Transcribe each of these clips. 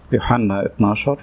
يوحنا 12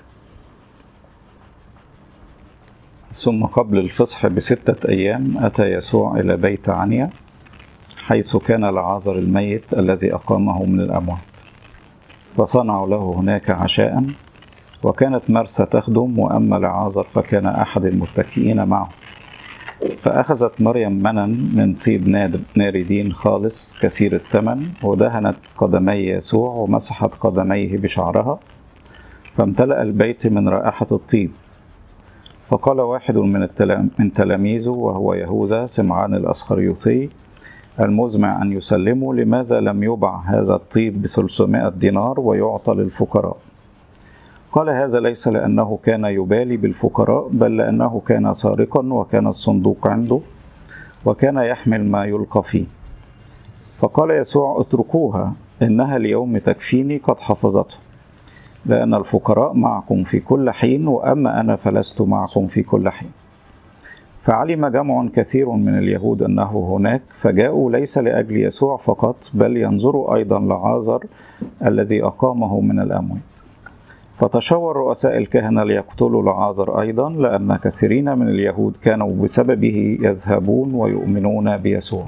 ثم قبل الفصح بستة أيام أتى يسوع إلى بيت عنيا حيث كان لعازر الميت الذي أقامه من الأموات فصنعوا له هناك عشاء وكانت مرسى تخدم وأما لعازر فكان أحد المتكئين معه فأخذت مريم منا من طيب ناردين خالص كثير الثمن ودهنت قدمي يسوع ومسحت قدميه بشعرها فامتلأ البيت من رائحة الطيب فقال واحد من, من تلاميذه وهو يهوذا سمعان الأسخريوطي المزمع أن يسلمه لماذا لم يبع هذا الطيب بثلثمائة دينار ويعطى للفقراء قال هذا ليس لأنه كان يبالي بالفقراء بل لأنه كان سارقا وكان الصندوق عنده وكان يحمل ما يلقى فيه فقال يسوع اتركوها إنها اليوم تكفيني قد حفظته لأن الفقراء معكم في كل حين وأما أنا فلست معكم في كل حين فعلم جمع كثير من اليهود أنه هناك فجاءوا ليس لأجل يسوع فقط بل ينظروا أيضا لعازر الذي أقامه من الأموات فتشاور رؤساء الكهنة ليقتلوا لعازر أيضا لأن كثيرين من اليهود كانوا بسببه يذهبون ويؤمنون بيسوع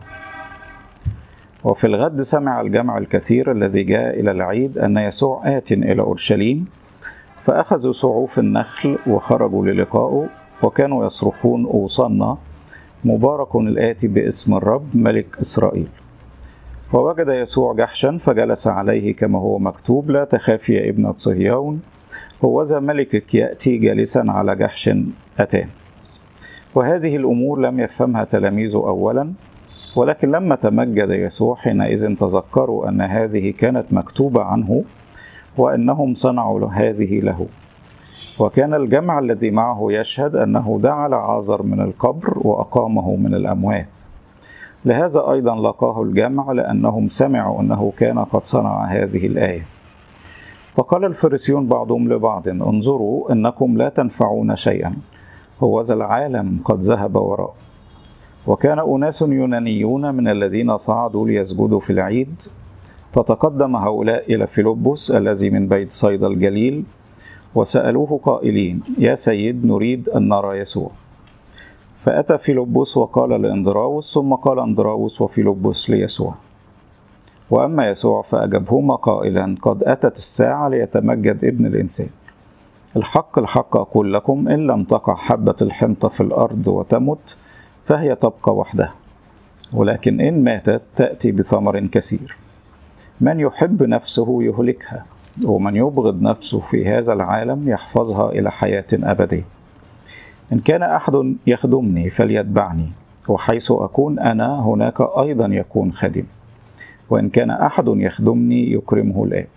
وفي الغد سمع الجمع الكثير الذي جاء إلى العيد أن يسوع آت إلى أورشليم فأخذوا صعوف النخل وخرجوا للقائه وكانوا يصرخون أوصنا مبارك الآتي باسم الرب ملك إسرائيل ووجد يسوع جحشا فجلس عليه كما هو مكتوب لا تخافي يا ابنة صهيون هوذا ملكك يأتي جالسا على جحش أتان وهذه الأمور لم يفهمها تلاميذه أولا ولكن لما تمجد يسوع حينئذ تذكروا أن هذه كانت مكتوبة عنه وأنهم صنعوا هذه له وكان الجمع الذي معه يشهد أنه دعا لعازر من القبر وأقامه من الأموات لهذا أيضا لقاه الجمع لأنهم سمعوا أنه كان قد صنع هذه الآية فقال الفريسيون بعضهم لبعض انظروا إنكم لا تنفعون شيئا هوذا العالم قد ذهب وراء وكان أناس يونانيون من الذين صعدوا ليسجدوا في العيد فتقدم هؤلاء إلى فيلبس الذي من بيت صيدا الجليل وسألوه قائلين يا سيد نريد أن نرى يسوع فأتى فيلبس وقال لإندراوس ثم قال إندراوس وفيلبس ليسوع وأما يسوع فأجابهما قائلا قد أتت الساعة ليتمجد ابن الإنسان الحق الحق أقول لكم إن لم تقع حبة الحنطة في الأرض وتمت فهي تبقى وحدها ولكن إن ماتت تأتي بثمر كثير من يحب نفسه يهلكها ومن يبغض نفسه في هذا العالم يحفظها إلى حياة أبدية إن كان أحد يخدمني فليتبعني وحيث أكون أنا هناك أيضا يكون خادم وإن كان أحد يخدمني يكرمه الآب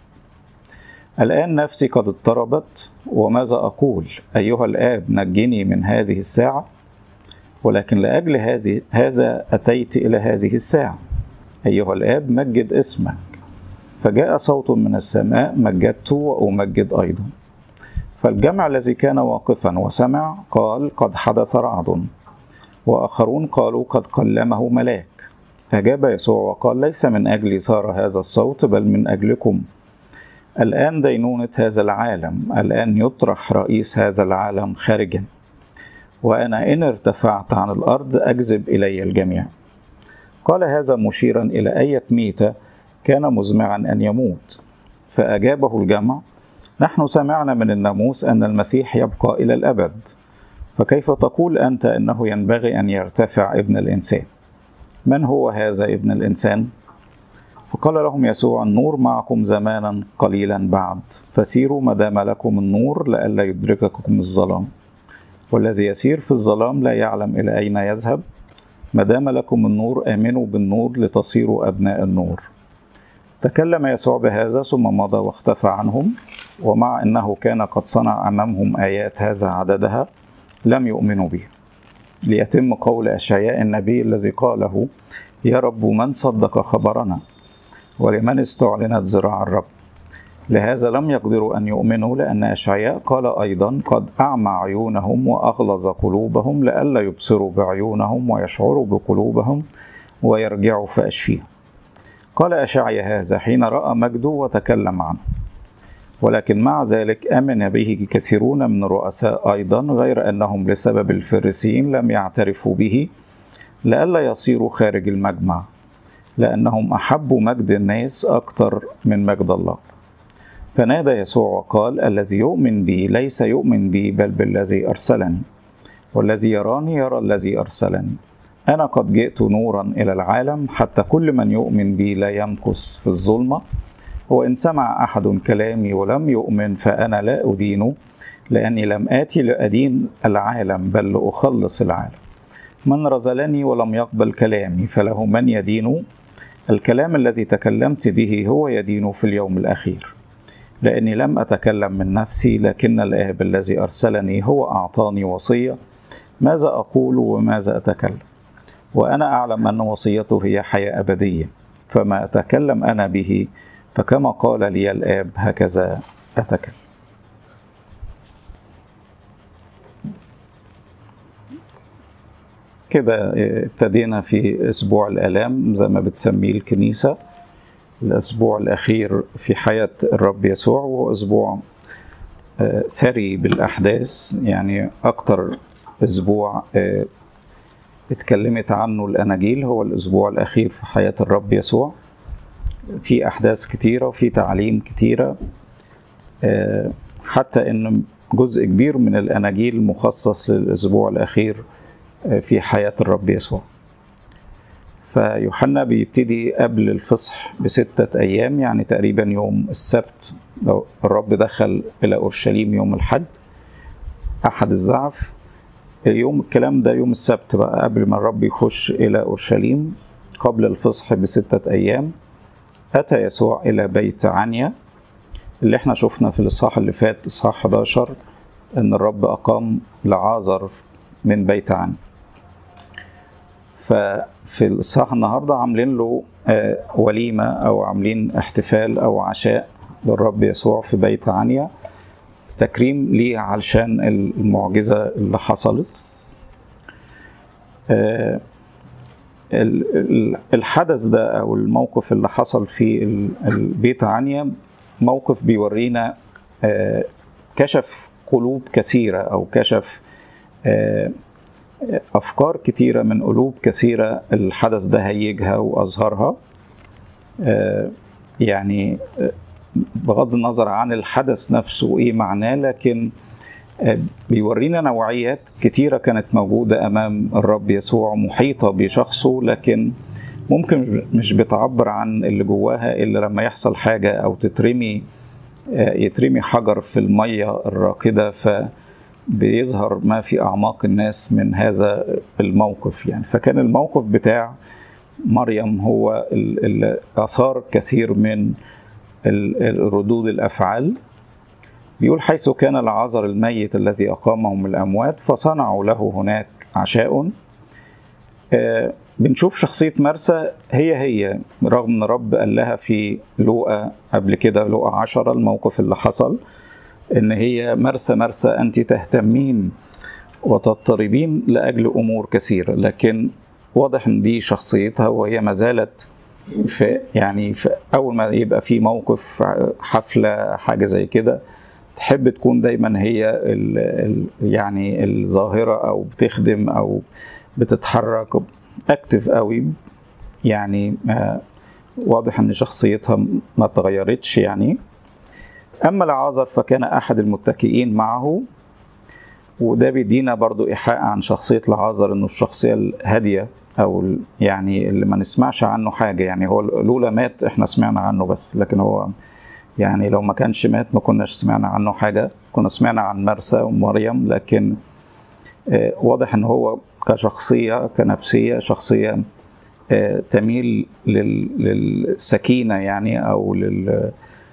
الآن نفسي قد اضطربت وماذا أقول أيها الآب نجني من هذه الساعة ولكن لأجل هذه هذا أتيت إلى هذه الساعة أيها الآب مجد اسمك فجاء صوت من السماء مجدت وأمجد أيضا فالجمع الذي كان واقفا وسمع قال قد حدث رعد وآخرون قالوا قد كلمه ملاك أجاب يسوع وقال ليس من أجلي صار هذا الصوت بل من أجلكم الآن دينونة هذا العالم الآن يطرح رئيس هذا العالم خارجا وأنا إن ارتفعت عن الأرض أجذب إلي الجميع قال هذا مشيرا إلى أية ميتة كان مزمعا أن يموت فأجابه الجمع نحن سمعنا من الناموس أن المسيح يبقى إلى الأبد فكيف تقول أنت أنه ينبغي أن يرتفع ابن الإنسان من هو هذا ابن الإنسان؟ فقال لهم يسوع النور معكم زمانا قليلا بعد فسيروا ما دام لكم النور لئلا يدرككم الظلام والذي يسير في الظلام لا يعلم إلى أين يذهب ما دام لكم النور آمنوا بالنور لتصيروا أبناء النور تكلم يسوع بهذا ثم مضى واختفى عنهم ومع أنه كان قد صنع أمامهم آيات هذا عددها لم يؤمنوا به ليتم قول أشعياء النبي الذي قاله يا رب من صدق خبرنا ولمن استعلنت ذراع الرب لهذا لم يقدروا أن يؤمنوا لأن أشعياء قال أيضا قد أعمى عيونهم وأغلظ قلوبهم لئلا يبصروا بعيونهم ويشعروا بقلوبهم ويرجعوا فأشفيهم قال أشعيا هذا حين رأى مجده وتكلم عنه ولكن مع ذلك امن به كثيرون من الرؤساء ايضا غير انهم لسبب الفريسيين لم يعترفوا به لئلا يصيروا خارج المجمع لانهم احبوا مجد الناس اكثر من مجد الله فنادى يسوع وقال الذي يؤمن بي ليس يؤمن بي بل بالذي ارسلني والذي يراني يرى الذي ارسلني انا قد جئت نورا الى العالم حتى كل من يؤمن بي لا يمكث في الظلمه وان سمع احد كلامي ولم يؤمن فانا لا ادينه لاني لم اتي لادين العالم بل لاخلص العالم من رزلني ولم يقبل كلامي فله من يدين الكلام الذي تكلمت به هو يدين في اليوم الاخير لاني لم اتكلم من نفسي لكن الاب الذي ارسلني هو اعطاني وصيه ماذا اقول وماذا اتكلم وانا اعلم ان وصيته هي حياه ابديه فما اتكلم انا به فكما قال لي الاب هكذا اتكلم كده ابتدينا في اسبوع الالام زي ما بتسميه الكنيسه الاسبوع الاخير في حياه الرب يسوع وهو اسبوع ثري بالاحداث يعني اكتر اسبوع اتكلمت عنه الاناجيل هو الاسبوع الاخير في حياه الرب يسوع في احداث كتيره وفي تعليم كتيره حتى ان جزء كبير من الاناجيل مخصص للاسبوع الاخير في حياه الرب يسوع فيوحنا بيبتدي قبل الفصح بستة أيام يعني تقريبا يوم السبت لو الرب دخل إلى أورشليم يوم الحد أحد الزعف يوم الكلام ده يوم السبت بقى قبل ما الرب يخش إلى أورشليم قبل الفصح بستة أيام أتى يسوع إلى بيت عنيا اللي احنا شفنا في الإصحاح اللي فات إصحاح 11 إن الرب أقام لعازر من بيت عنيا ففي الإصحاح النهارده عاملين له وليمة أو عاملين احتفال أو عشاء للرب يسوع في بيت عنيا تكريم ليه علشان المعجزة اللي حصلت الحدث ده أو الموقف اللي حصل في البيت عنيا موقف بيورينا كشف قلوب كثيرة أو كشف أفكار كتيرة من قلوب كثيرة الحدث ده هيجها وأظهرها يعني بغض النظر عن الحدث نفسه وإيه معناه لكن بيورينا نوعيات كتيرة كانت موجودة أمام الرب يسوع محيطة بشخصه لكن ممكن مش بتعبر عن اللي جواها إلا لما يحصل حاجة أو تترمي يترمي حجر في المية الراكدة ف بيظهر ما في اعماق الناس من هذا الموقف يعني فكان الموقف بتاع مريم هو اللي اثار كثير من ردود الافعال بيقول حيث كان العذر الميت الذي اقامه من الاموات فصنعوا له هناك عشاء بنشوف شخصية مرسى هي هي رغم ان رب قال لها في لوقا قبل كده لوقا عشرة الموقف اللي حصل ان هي مرسى مرسى انت تهتمين وتضطربين لاجل امور كثيره لكن واضح ان دي شخصيتها وهي ما زالت في يعني في اول ما يبقى في موقف حفله حاجه زي كده تحب تكون دايما هي ال ال يعني الظاهره او بتخدم او بتتحرك اكتف قوي يعني واضح ان شخصيتها ما تغيرتش يعني أما العازر فكان أحد المتكئين معه وده بيدينا برضو إيحاء عن شخصية العازر إنه الشخصية الهادية أو يعني اللي ما نسمعش عنه حاجة يعني هو لولا مات إحنا سمعنا عنه بس لكن هو يعني لو ما كانش مات ما كناش سمعنا عنه حاجة كنا سمعنا عن مرسى ومريم لكن واضح إن هو كشخصية كنفسية شخصية تميل للسكينة يعني أو لل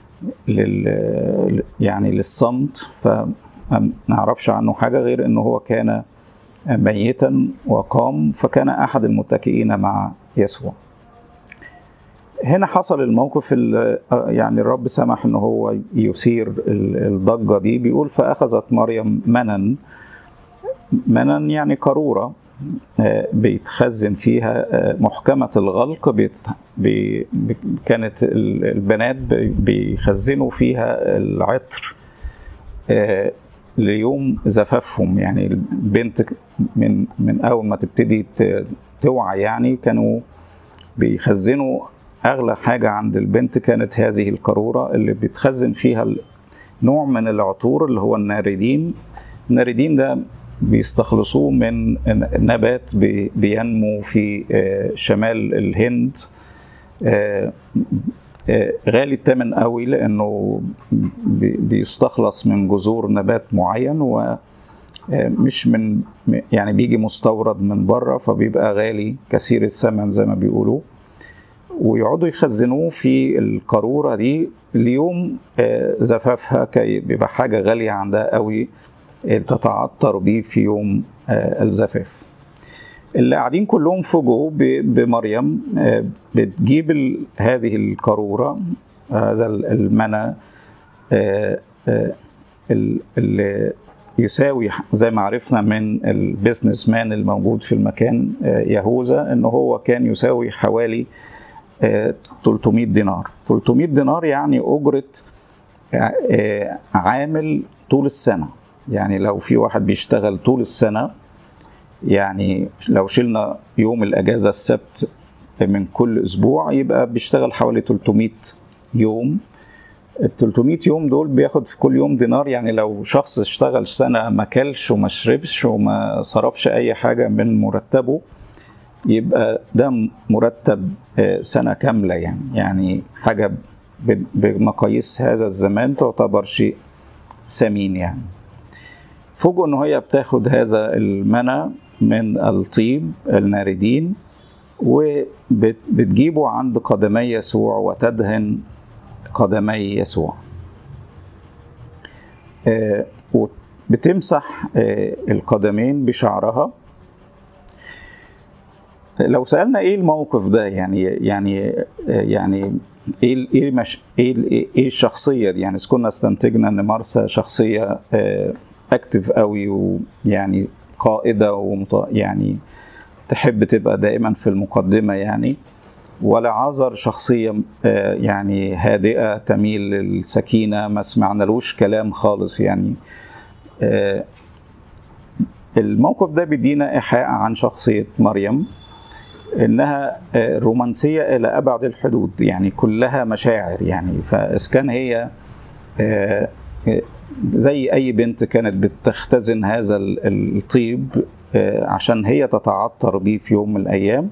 لل يعني للصمت فما نعرفش عنه حاجة غير انه هو كان ميتا وقام فكان احد المتكئين مع يسوع هنا حصل الموقف اللي يعني الرب سمح ان هو يثير الضجه دي بيقول فاخذت مريم منن منن يعني قاروره بيتخزن فيها محكمة الغلق بيت بي كانت البنات بيخزنوا فيها العطر ليوم زفافهم يعني البنت من من اول ما تبتدي توعى يعني كانوا بيخزنوا اغلى حاجه عند البنت كانت هذه القاروره اللي بيتخزن فيها نوع من العطور اللي هو الناردين الناردين ده بيستخلصوه من نبات بينمو في شمال الهند غالي الثمن قوي لانه بيستخلص من جذور نبات معين ومش من يعني بيجي مستورد من بره فبيبقى غالي كثير الثمن زي ما بيقولوا ويقعدوا يخزنوه في القارورة دي ليوم زفافها كي بيبقى حاجة غالية عندها قوي تتعطر بيه في يوم الزفاف اللي قاعدين كلهم فوجئوا بمريم بتجيب هذه القارورة هذا المنى اللي يساوي زي ما عرفنا من البيزنس مان الموجود في المكان يهوذا ان هو كان يساوي حوالي 300 دينار 300 دينار يعني أجرة عامل طول السنة يعني لو في واحد بيشتغل طول السنة يعني لو شلنا يوم الأجازة السبت من كل أسبوع يبقى بيشتغل حوالي 300 يوم ال 300 يوم دول بياخد في كل يوم دينار يعني لو شخص اشتغل سنة ما كلش وما شربش وما صرفش أي حاجة من مرتبه يبقى ده مرتب سنة كاملة يعني يعني حاجة بمقاييس هذا الزمان تعتبر شيء ثمين يعني فوجئوا ان هي بتاخد هذا المنى من الطيب الناردين وبتجيبه عند قدمي يسوع وتدهن قدمي يسوع بتمسح القدمين بشعرها لو سالنا ايه الموقف ده يعني يعني يعني ايه ايه مش ايه ايه الشخصيه دي يعني كنا استنتجنا ان مارسا شخصيه اكتف قوي ويعني قائده ومط... يعني تحب تبقى دائما في المقدمه يعني ولا عذر شخصيه يعني هادئه تميل للسكينه ما سمعنالوش كلام خالص يعني الموقف ده بيدينا ايحاء عن شخصيه مريم انها رومانسيه الى ابعد الحدود يعني كلها مشاعر يعني فاذا كان هي زي اي بنت كانت بتختزن هذا الطيب عشان هي تتعطر بيه في يوم من الايام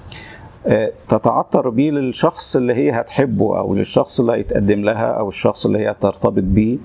تتعطر بيه للشخص اللي هي هتحبه او للشخص اللي هيتقدم لها او الشخص اللي هي ترتبط بيه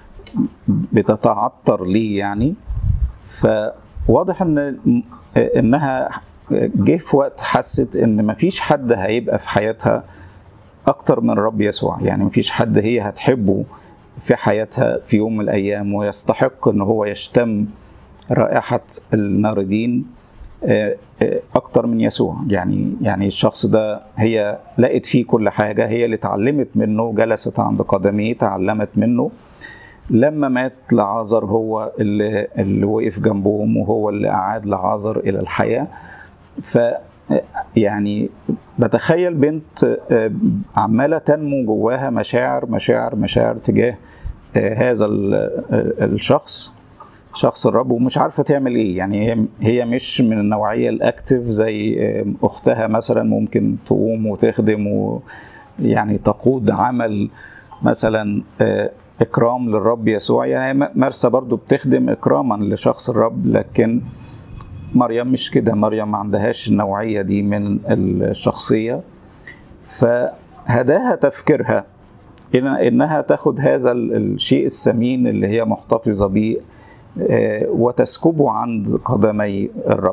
بتتعطر ليه يعني فواضح ان انها جه في وقت حست ان مفيش حد هيبقى في حياتها اكتر من رب يسوع يعني مفيش حد هي هتحبه في حياتها في يوم من الايام ويستحق ان هو يشتم رائحه الناردين اكتر من يسوع يعني يعني الشخص ده هي لقت فيه كل حاجه هي اللي اتعلمت منه جلست عند قدميه تعلمت منه لما مات لعازر هو اللي, اللي وقف جنبهم وهو اللي أعاد لعازر إلى الحياة ف يعني بتخيل بنت عمالة تنمو جواها مشاعر مشاعر مشاعر تجاه هذا الشخص شخص الرب ومش عارفة تعمل ايه يعني هي مش من النوعية الاكتف زي اختها مثلا ممكن تقوم وتخدم ويعني تقود عمل مثلا اكرام للرب يسوع يعني مرسى برضو بتخدم اكراما لشخص الرب لكن مريم مش كده مريم ما عندهاش النوعية دي من الشخصية فهداها تفكيرها إن إنها تاخد هذا الشيء الثمين اللي هي محتفظة به وتسكبه عند قدمي الرب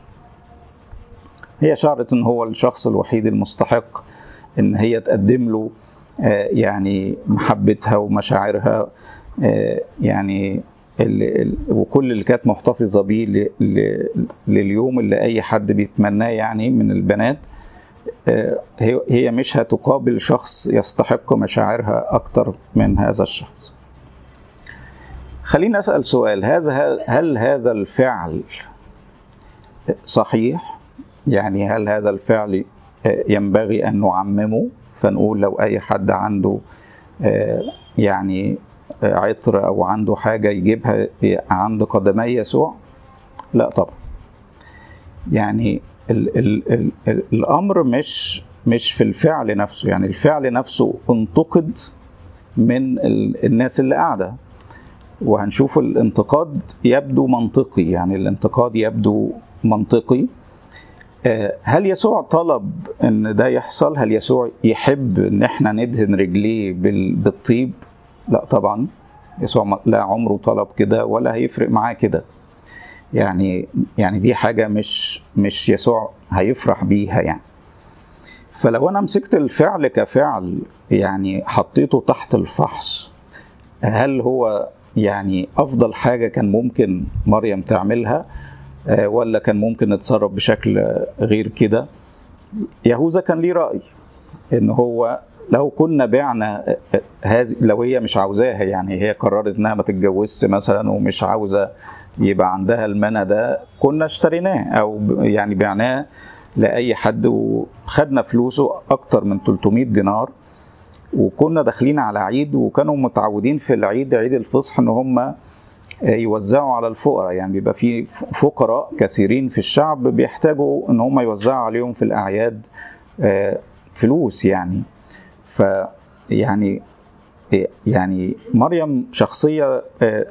هي شعرت ان هو الشخص الوحيد المستحق ان هي تقدم له يعني محبتها ومشاعرها يعني وكل اللي كانت محتفظه بيه لليوم اللي اي حد بيتمناه يعني من البنات هي مش هتقابل شخص يستحق مشاعرها اكتر من هذا الشخص خلينا اسال سؤال هذا هل هذا الفعل صحيح يعني هل هذا الفعل ينبغي أن نعممه فنقول لو أي حد عنده يعني عطر أو عنده حاجة يجيبها عند قدمي يسوع لا طبعا يعني ال ال ال ال الأمر مش مش في الفعل نفسه يعني الفعل نفسه انتقد من الناس اللي قاعدة وهنشوف الانتقاد يبدو منطقي يعني الانتقاد يبدو منطقي هل يسوع طلب ان ده يحصل هل يسوع يحب ان احنا ندهن رجليه بالطيب لا طبعا يسوع لا عمره طلب كده ولا هيفرق معاه كده يعني يعني دي حاجة مش مش يسوع هيفرح بيها يعني فلو انا مسكت الفعل كفعل يعني حطيته تحت الفحص هل هو يعني افضل حاجه كان ممكن مريم تعملها ولا كان ممكن نتصرف بشكل غير كده يهوذا كان ليه راي ان هو لو كنا بعنا هذه لو هي مش عاوزاها يعني هي قررت انها ما تتجوزش مثلا ومش عاوزه يبقى عندها المنى ده كنا اشتريناه او يعني بعناه لاي حد وخدنا فلوسه اكتر من 300 دينار وكنا داخلين على عيد وكانوا متعودين في العيد عيد الفصح ان هم يوزعوا على الفقراء يعني بيبقى في فقراء كثيرين في الشعب بيحتاجوا ان هم يوزعوا عليهم في الاعياد فلوس يعني ف يعني يعني مريم شخصيه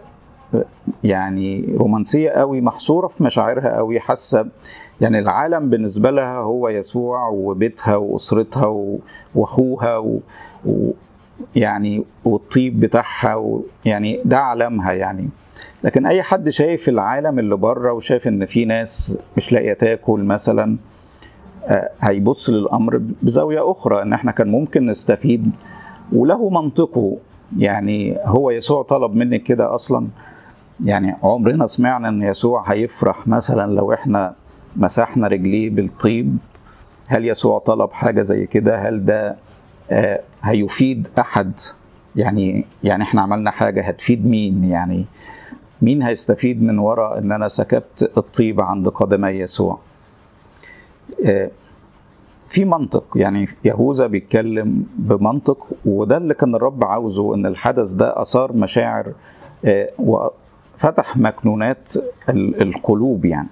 يعني رومانسيه قوي محصوره في مشاعرها قوي حاسه يعني العالم بالنسبه لها هو يسوع وبيتها واسرتها واخوها و... و... يعني والطيب بتاعها و... يعني ده عالمها يعني لكن اي حد شايف العالم اللي بره وشايف ان في ناس مش لاقيه تاكل مثلا هيبص للامر بزاويه اخرى ان احنا كان ممكن نستفيد وله منطقه يعني هو يسوع طلب منك كده اصلا يعني عمرنا سمعنا ان يسوع هيفرح مثلا لو احنا مسحنا رجليه بالطيب هل يسوع طلب حاجة زي كده هل ده آه هيفيد أحد يعني يعني احنا عملنا حاجة هتفيد مين يعني مين هيستفيد من وراء ان انا سكبت الطيب عند قدمي يسوع آه في منطق يعني يهوذا بيتكلم بمنطق وده اللي كان الرب عاوزه ان الحدث ده اثار مشاعر آه وفتح مكنونات القلوب يعني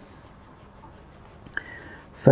ف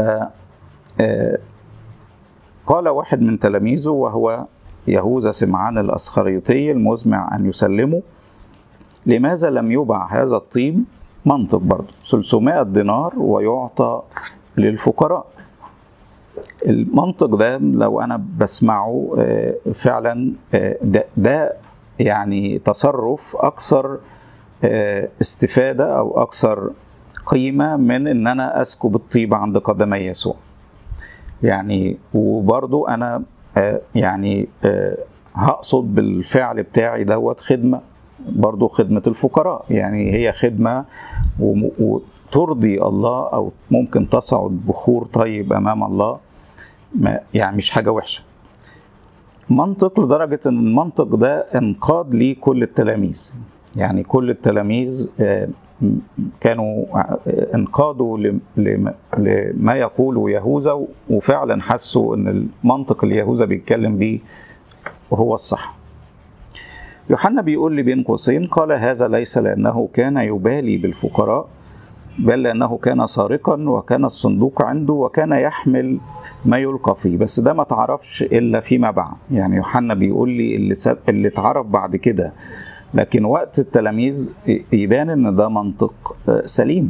قال واحد من تلاميذه وهو يهوذا سمعان الأسخريطي المزمع أن يسلمه لماذا لم يبع هذا الطيب منطق برضه 300 دينار ويعطى للفقراء المنطق ده لو أنا بسمعه فعلا ده, ده يعني تصرف أكثر استفادة أو أكثر قيمة من ان انا اسكب الطيب عند قدمي يسوع يعني وبرضو انا يعني هقصد بالفعل بتاعي دوت خدمة برضو خدمة الفقراء يعني هي خدمة وترضي الله او ممكن تصعد بخور طيب امام الله يعني مش حاجة وحشة منطق لدرجة ان المنطق ده انقاد ليه كل التلاميذ يعني كل التلاميذ كانوا انقادوا لما يقوله يهوذا وفعلا حسوا ان المنطق اللي يهوذا بيتكلم بيه هو الصح يوحنا بيقول لي بين قوسين قال هذا ليس لانه كان يبالي بالفقراء بل لانه كان سارقا وكان الصندوق عنده وكان يحمل ما يلقى فيه بس ده ما تعرفش الا فيما بعد يعني يوحنا بيقول لي اللي سب... اللي اتعرف بعد كده لكن وقت التلاميذ يبان ان ده منطق سليم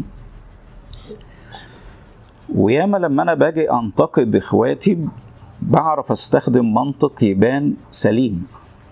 وياما لما انا باجي انتقد اخواتي بعرف استخدم منطق يبان سليم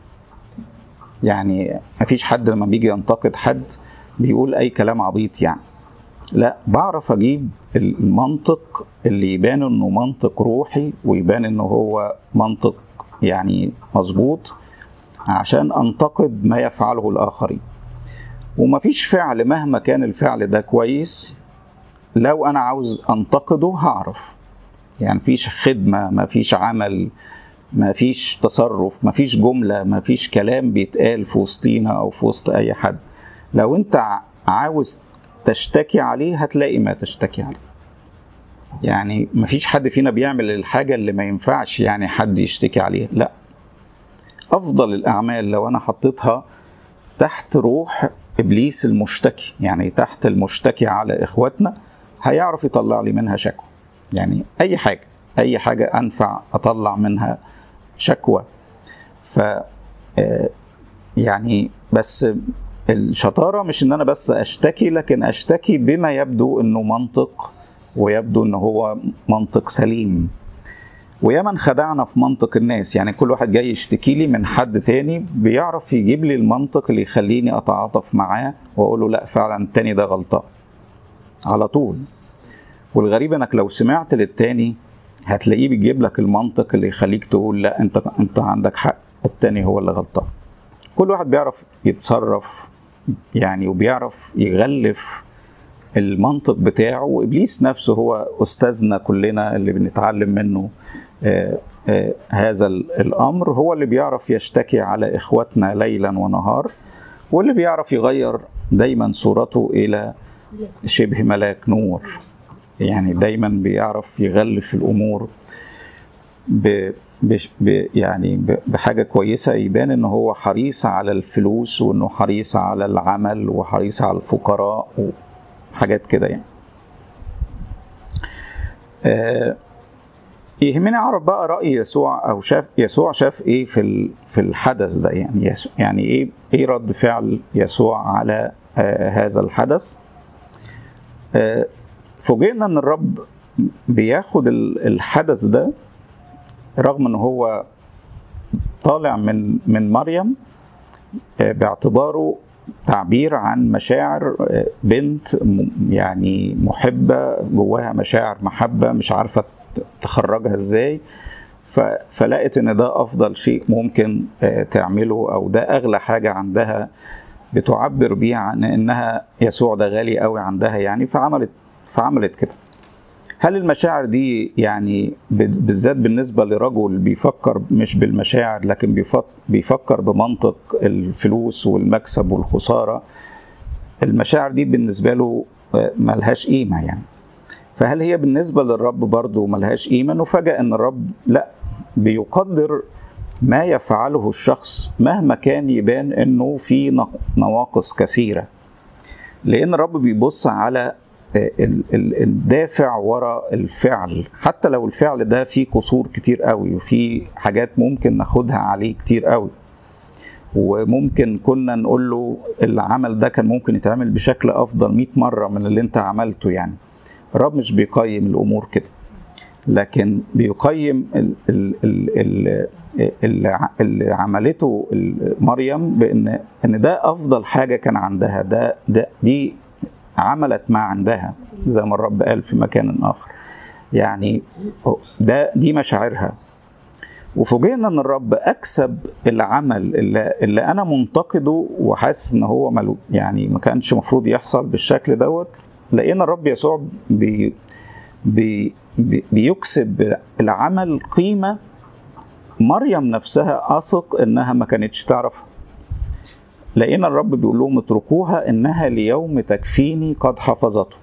يعني مفيش حد لما بيجي ينتقد حد بيقول اي كلام عبيط يعني لا بعرف اجيب المنطق اللي يبان انه منطق روحي ويبان انه هو منطق يعني مظبوط عشان انتقد ما يفعله الاخرين ومفيش فعل مهما كان الفعل ده كويس لو انا عاوز انتقده هعرف يعني مفيش خدمة مفيش عمل مفيش تصرف مفيش جملة مفيش كلام بيتقال في وسطينا او في وسط اي حد لو انت عاوز تشتكي عليه هتلاقي ما تشتكي عليه يعني مفيش حد فينا بيعمل الحاجة اللي ما ينفعش يعني حد يشتكي عليها لا أفضل الأعمال لو أنا حطيتها تحت روح إبليس المشتكي يعني تحت المشتكي على إخواتنا هيعرف يطلع لي منها شكوى يعني أي حاجة أي حاجة أنفع أطلع منها شكوى ف يعني بس الشطاره مش ان انا بس اشتكي لكن اشتكي بما يبدو انه منطق ويبدو ان هو منطق سليم ويا من خدعنا في منطق الناس يعني كل واحد جاي يشتكي لي من حد تاني بيعرف يجيب لي المنطق اللي يخليني اتعاطف معاه واقول له لا فعلا التاني ده غلطان على طول والغريب انك لو سمعت للتاني هتلاقيه بيجيب لك المنطق اللي يخليك تقول لا انت انت عندك حق التاني هو اللي غلطان كل واحد بيعرف يتصرف يعني وبيعرف يغلف المنطق بتاعه وابليس نفسه هو استاذنا كلنا اللي بنتعلم منه آآ آآ هذا الامر هو اللي بيعرف يشتكي على اخواتنا ليلا ونهار واللي بيعرف يغير دايما صورته الى شبه ملاك نور يعني دايما بيعرف يغلف الامور ب ب يعني بحاجه كويسه يبان ان هو حريص على الفلوس وانه حريص على العمل وحريص على الفقراء وحاجات كده يعني. آه يهمني اعرف بقى راي يسوع او شاف يسوع شاف ايه في في الحدث ده يعني يسوع يعني ايه ايه رد فعل يسوع على آه هذا الحدث آه فوجئنا ان الرب بياخد الحدث ده رغم ان هو طالع من من مريم باعتباره تعبير عن مشاعر بنت يعني محبة جواها مشاعر محبة مش عارفة تخرجها ازاي فلقت ان ده افضل شيء ممكن تعمله او ده اغلى حاجة عندها بتعبر بيه عن انها يسوع ده غالي قوي عندها يعني فعملت فعملت كده هل المشاعر دي يعني بالذات بالنسبه لرجل بيفكر مش بالمشاعر لكن بيفكر بمنطق الفلوس والمكسب والخساره المشاعر دي بالنسبه له ملهاش قيمه يعني فهل هي بالنسبه للرب برضه ملهاش قيمه نفاجئ ان الرب لا بيقدر ما يفعله الشخص مهما كان يبان انه في نواقص كثيره لان الرب بيبص على الدافع وراء الفعل حتى لو الفعل ده فيه قصور كتير قوي وفيه حاجات ممكن ناخدها عليه كتير قوي وممكن كنا نقول له العمل ده كان ممكن يتعمل بشكل افضل 100 مره من اللي انت عملته يعني الرب مش بيقيم الامور كده لكن بيقيم اللي عملته مريم بان ان ده افضل حاجه كان عندها ده, ده دي عملت ما عندها زي ما الرب قال في مكان اخر يعني ده دي مشاعرها وفوجئنا ان الرب اكسب العمل اللي, اللي انا منتقده وحاسس ان هو ملو يعني ما كانش المفروض يحصل بالشكل دوت لقينا الرب يسوع بي بي بي بيكسب العمل قيمه مريم نفسها اثق انها ما كانتش تعرفها لقينا الرب بيقول لهم اتركوها انها ليوم تكفيني قد حفظته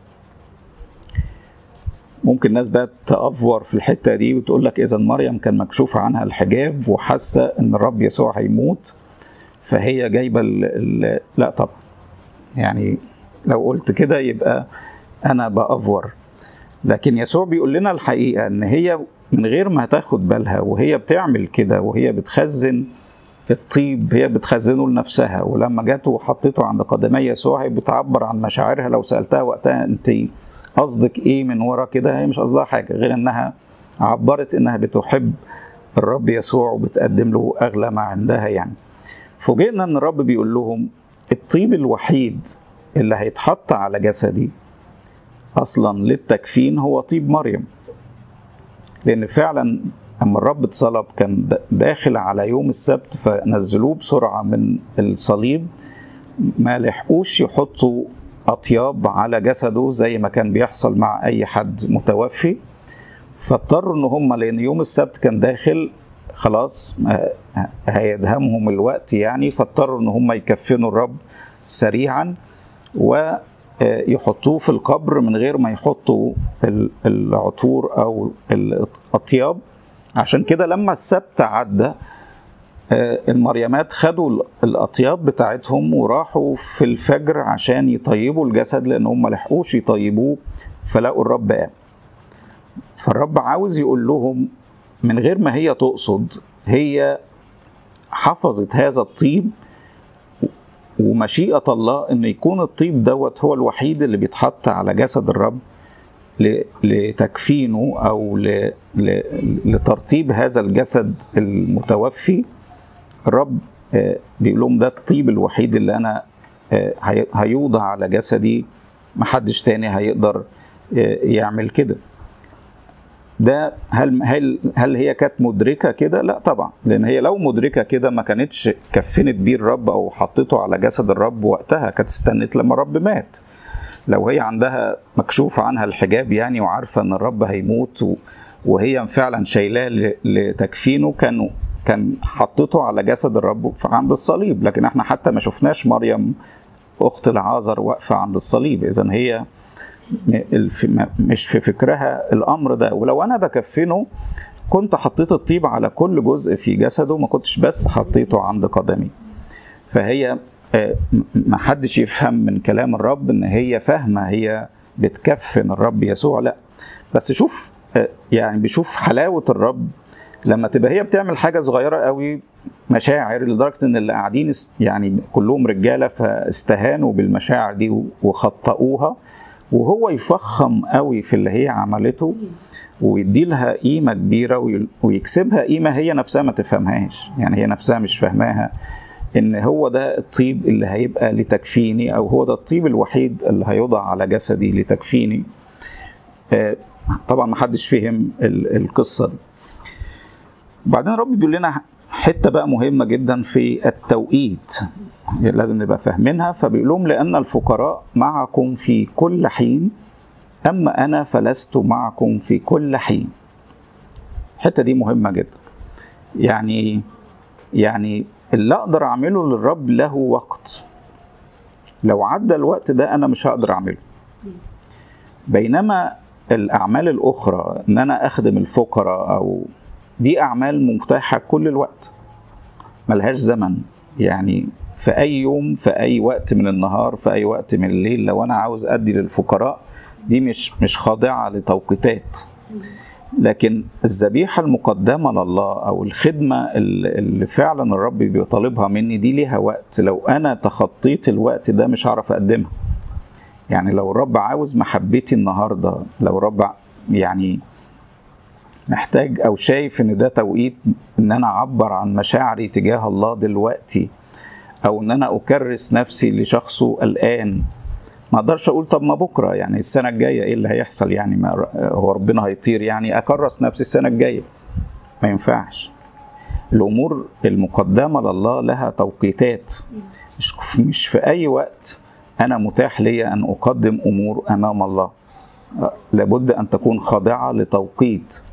ممكن الناس بقى تأفور في الحتة دي وتقول لك إذا مريم كان مكشوف عنها الحجاب وحاسة إن الرب يسوع هيموت فهي جايبة ال ال لا طبعا يعني لو قلت كده يبقى أنا بأفور لكن يسوع بيقول لنا الحقيقة إن هي من غير ما تاخد بالها وهي بتعمل كده وهي بتخزن الطيب هي بتخزنه لنفسها ولما جت وحطته عند قدمي يسوع هي بتعبر عن مشاعرها لو سالتها وقتها انت قصدك ايه من ورا كده هي مش قصدها حاجه غير انها عبرت انها بتحب الرب يسوع وبتقدم له اغلى ما عندها يعني فوجئنا ان الرب بيقول لهم الطيب الوحيد اللي هيتحط على جسدي اصلا للتكفين هو طيب مريم لان فعلا اما الرب اتصلب كان داخل على يوم السبت فنزلوه بسرعه من الصليب ما لحقوش يحطوا اطياب على جسده زي ما كان بيحصل مع اي حد متوفي فاضطروا ان هم لان يوم السبت كان داخل خلاص هيدهمهم الوقت يعني فاضطروا ان هم يكفنوا الرب سريعا يحطوه في القبر من غير ما يحطوا العطور او الاطياب عشان كده لما السبت عدى المريمات خدوا الاطياب بتاعتهم وراحوا في الفجر عشان يطيبوا الجسد لان هم لحقوش يطيبوه فلقوا الرب قام فالرب عاوز يقول لهم من غير ما هي تقصد هي حفظت هذا الطيب ومشيئة الله ان يكون الطيب دوت هو الوحيد اللي بيتحط على جسد الرب لتكفينه او لترطيب هذا الجسد المتوفي الرب بيقول لهم ده الطيب الوحيد اللي انا هيوضع على جسدي محدش تاني هيقدر يعمل كده ده هل هل هل هي كانت مدركه كده؟ لا طبعا لان هي لو مدركه كده ما كانتش كفنت بيه الرب او حطته على جسد الرب وقتها كانت استنت لما الرب مات. لو هي عندها مكشوف عنها الحجاب يعني وعارفه ان الرب هيموت وهي فعلا شايلاه لتكفينه كانوا كان حطته على جسد الرب عند الصليب لكن احنا حتى ما شفناش مريم اخت العازر واقفه عند الصليب اذا هي مش في فكرها الامر ده ولو انا بكفنه كنت حطيت الطيب على كل جزء في جسده ما كنتش بس حطيته عند قدمي فهي ما حدش يفهم من كلام الرب ان هي فاهمه هي بتكفن الرب يسوع لا بس شوف يعني بشوف حلاوه الرب لما تبقى هي بتعمل حاجه صغيره قوي مشاعر لدرجه ان اللي قاعدين يعني كلهم رجاله فاستهانوا بالمشاعر دي وخطئوها وهو يفخم قوي في اللي هي عملته ويدي لها قيمة كبيرة ويكسبها قيمة هي نفسها ما تفهمهاش يعني هي نفسها مش فاهماها ان هو ده الطيب اللي هيبقى لتكفيني او هو ده الطيب الوحيد اللي هيوضع على جسدي لتكفيني طبعا ما حدش فهم القصة دي بعدين رب بيقول لنا حته بقى مهمه جدا في التوقيت لازم نبقى فاهمينها فبيقول لهم لان الفقراء معكم في كل حين اما انا فلست معكم في كل حين الحته دي مهمه جدا يعني يعني اللي اقدر اعمله للرب له وقت لو عدى الوقت ده انا مش هقدر اعمله بينما الاعمال الاخرى ان انا اخدم الفقراء او دي أعمال متاحة كل الوقت ملهاش زمن يعني في أي يوم في أي وقت من النهار في أي وقت من الليل لو أنا عاوز أدي للفقراء دي مش مش خاضعة لتوقيتات لكن الذبيحة المقدمة لله أو الخدمة اللي فعلا الرب بيطالبها مني دي ليها وقت لو أنا تخطيت الوقت ده مش هعرف أقدمها يعني لو الرب عاوز محبتي النهاردة لو الرب يعني محتاج او شايف ان ده توقيت ان انا اعبر عن مشاعري تجاه الله دلوقتي او ان انا اكرس نفسي لشخصه الان ما اقدرش اقول طب ما بكره يعني السنه الجايه ايه اللي هيحصل يعني ما هو ربنا هيطير يعني اكرس نفسي السنه الجايه ما ينفعش الامور المقدمه لله لها توقيتات مش مش في اي وقت انا متاح لي ان اقدم امور امام الله لابد ان تكون خاضعه لتوقيت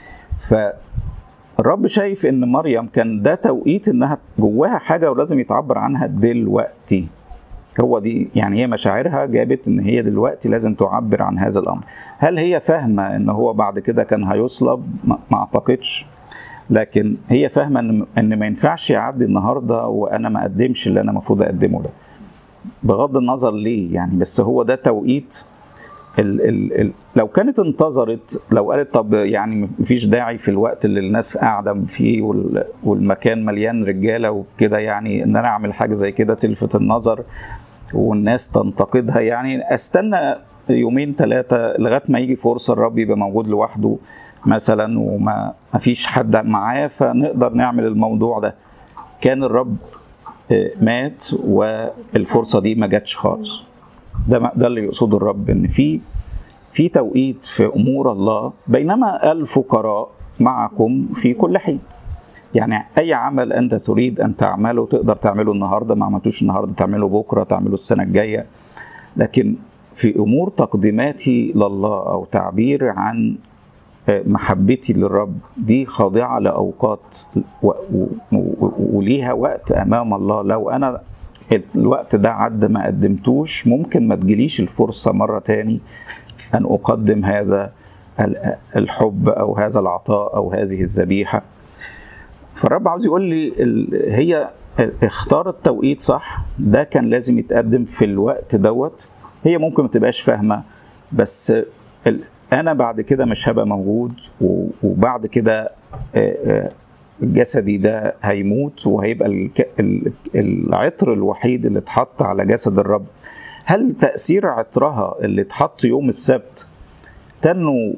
فالرب شايف ان مريم كان ده توقيت انها جواها حاجه ولازم يتعبر عنها دلوقتي هو دي يعني هي مشاعرها جابت ان هي دلوقتي لازم تعبر عن هذا الامر هل هي فاهمه ان هو بعد كده كان هيصلب ما اعتقدش لكن هي فاهمه ان ان ما ينفعش يعدي النهارده وانا ما اقدمش اللي انا المفروض اقدمه ده بغض النظر ليه يعني بس هو ده توقيت ال ال ال لو كانت انتظرت لو قالت طب يعني مفيش داعي في الوقت اللي الناس قاعده فيه والمكان مليان رجاله وكده يعني ان انا اعمل حاجه زي كده تلفت النظر والناس تنتقدها يعني استنى يومين ثلاثه لغايه ما يجي فرصه الرب يبقى موجود لوحده مثلا وما فيش حد معاه فنقدر نعمل الموضوع ده كان الرب مات والفرصه دي ما جاتش خالص ده ده اللي يقصده الرب ان في في توقيت في امور الله بينما الفقراء معكم في كل حين يعني اي عمل انت تريد ان تعمله تقدر تعمله النهارده ما عملتوش النهارده تعمله بكره تعمله السنه الجايه لكن في امور تقديماتي لله او تعبير عن محبتي للرب دي خاضعه لاوقات وليها وقت امام الله لو انا الوقت ده عدى ما قدمتوش ممكن ما تجيليش الفرصة مرة تاني أن أقدم هذا الحب أو هذا العطاء أو هذه الذبيحة فالرب عاوز يقول لي هي اختار التوقيت صح ده كان لازم يتقدم في الوقت دوت هي ممكن ما تبقاش فاهمة بس أنا بعد كده مش هبقى موجود وبعد كده جسدي ده هيموت وهيبقى العطر الوحيد اللي اتحط على جسد الرب هل تأثير عطرها اللي اتحط يوم السبت تنو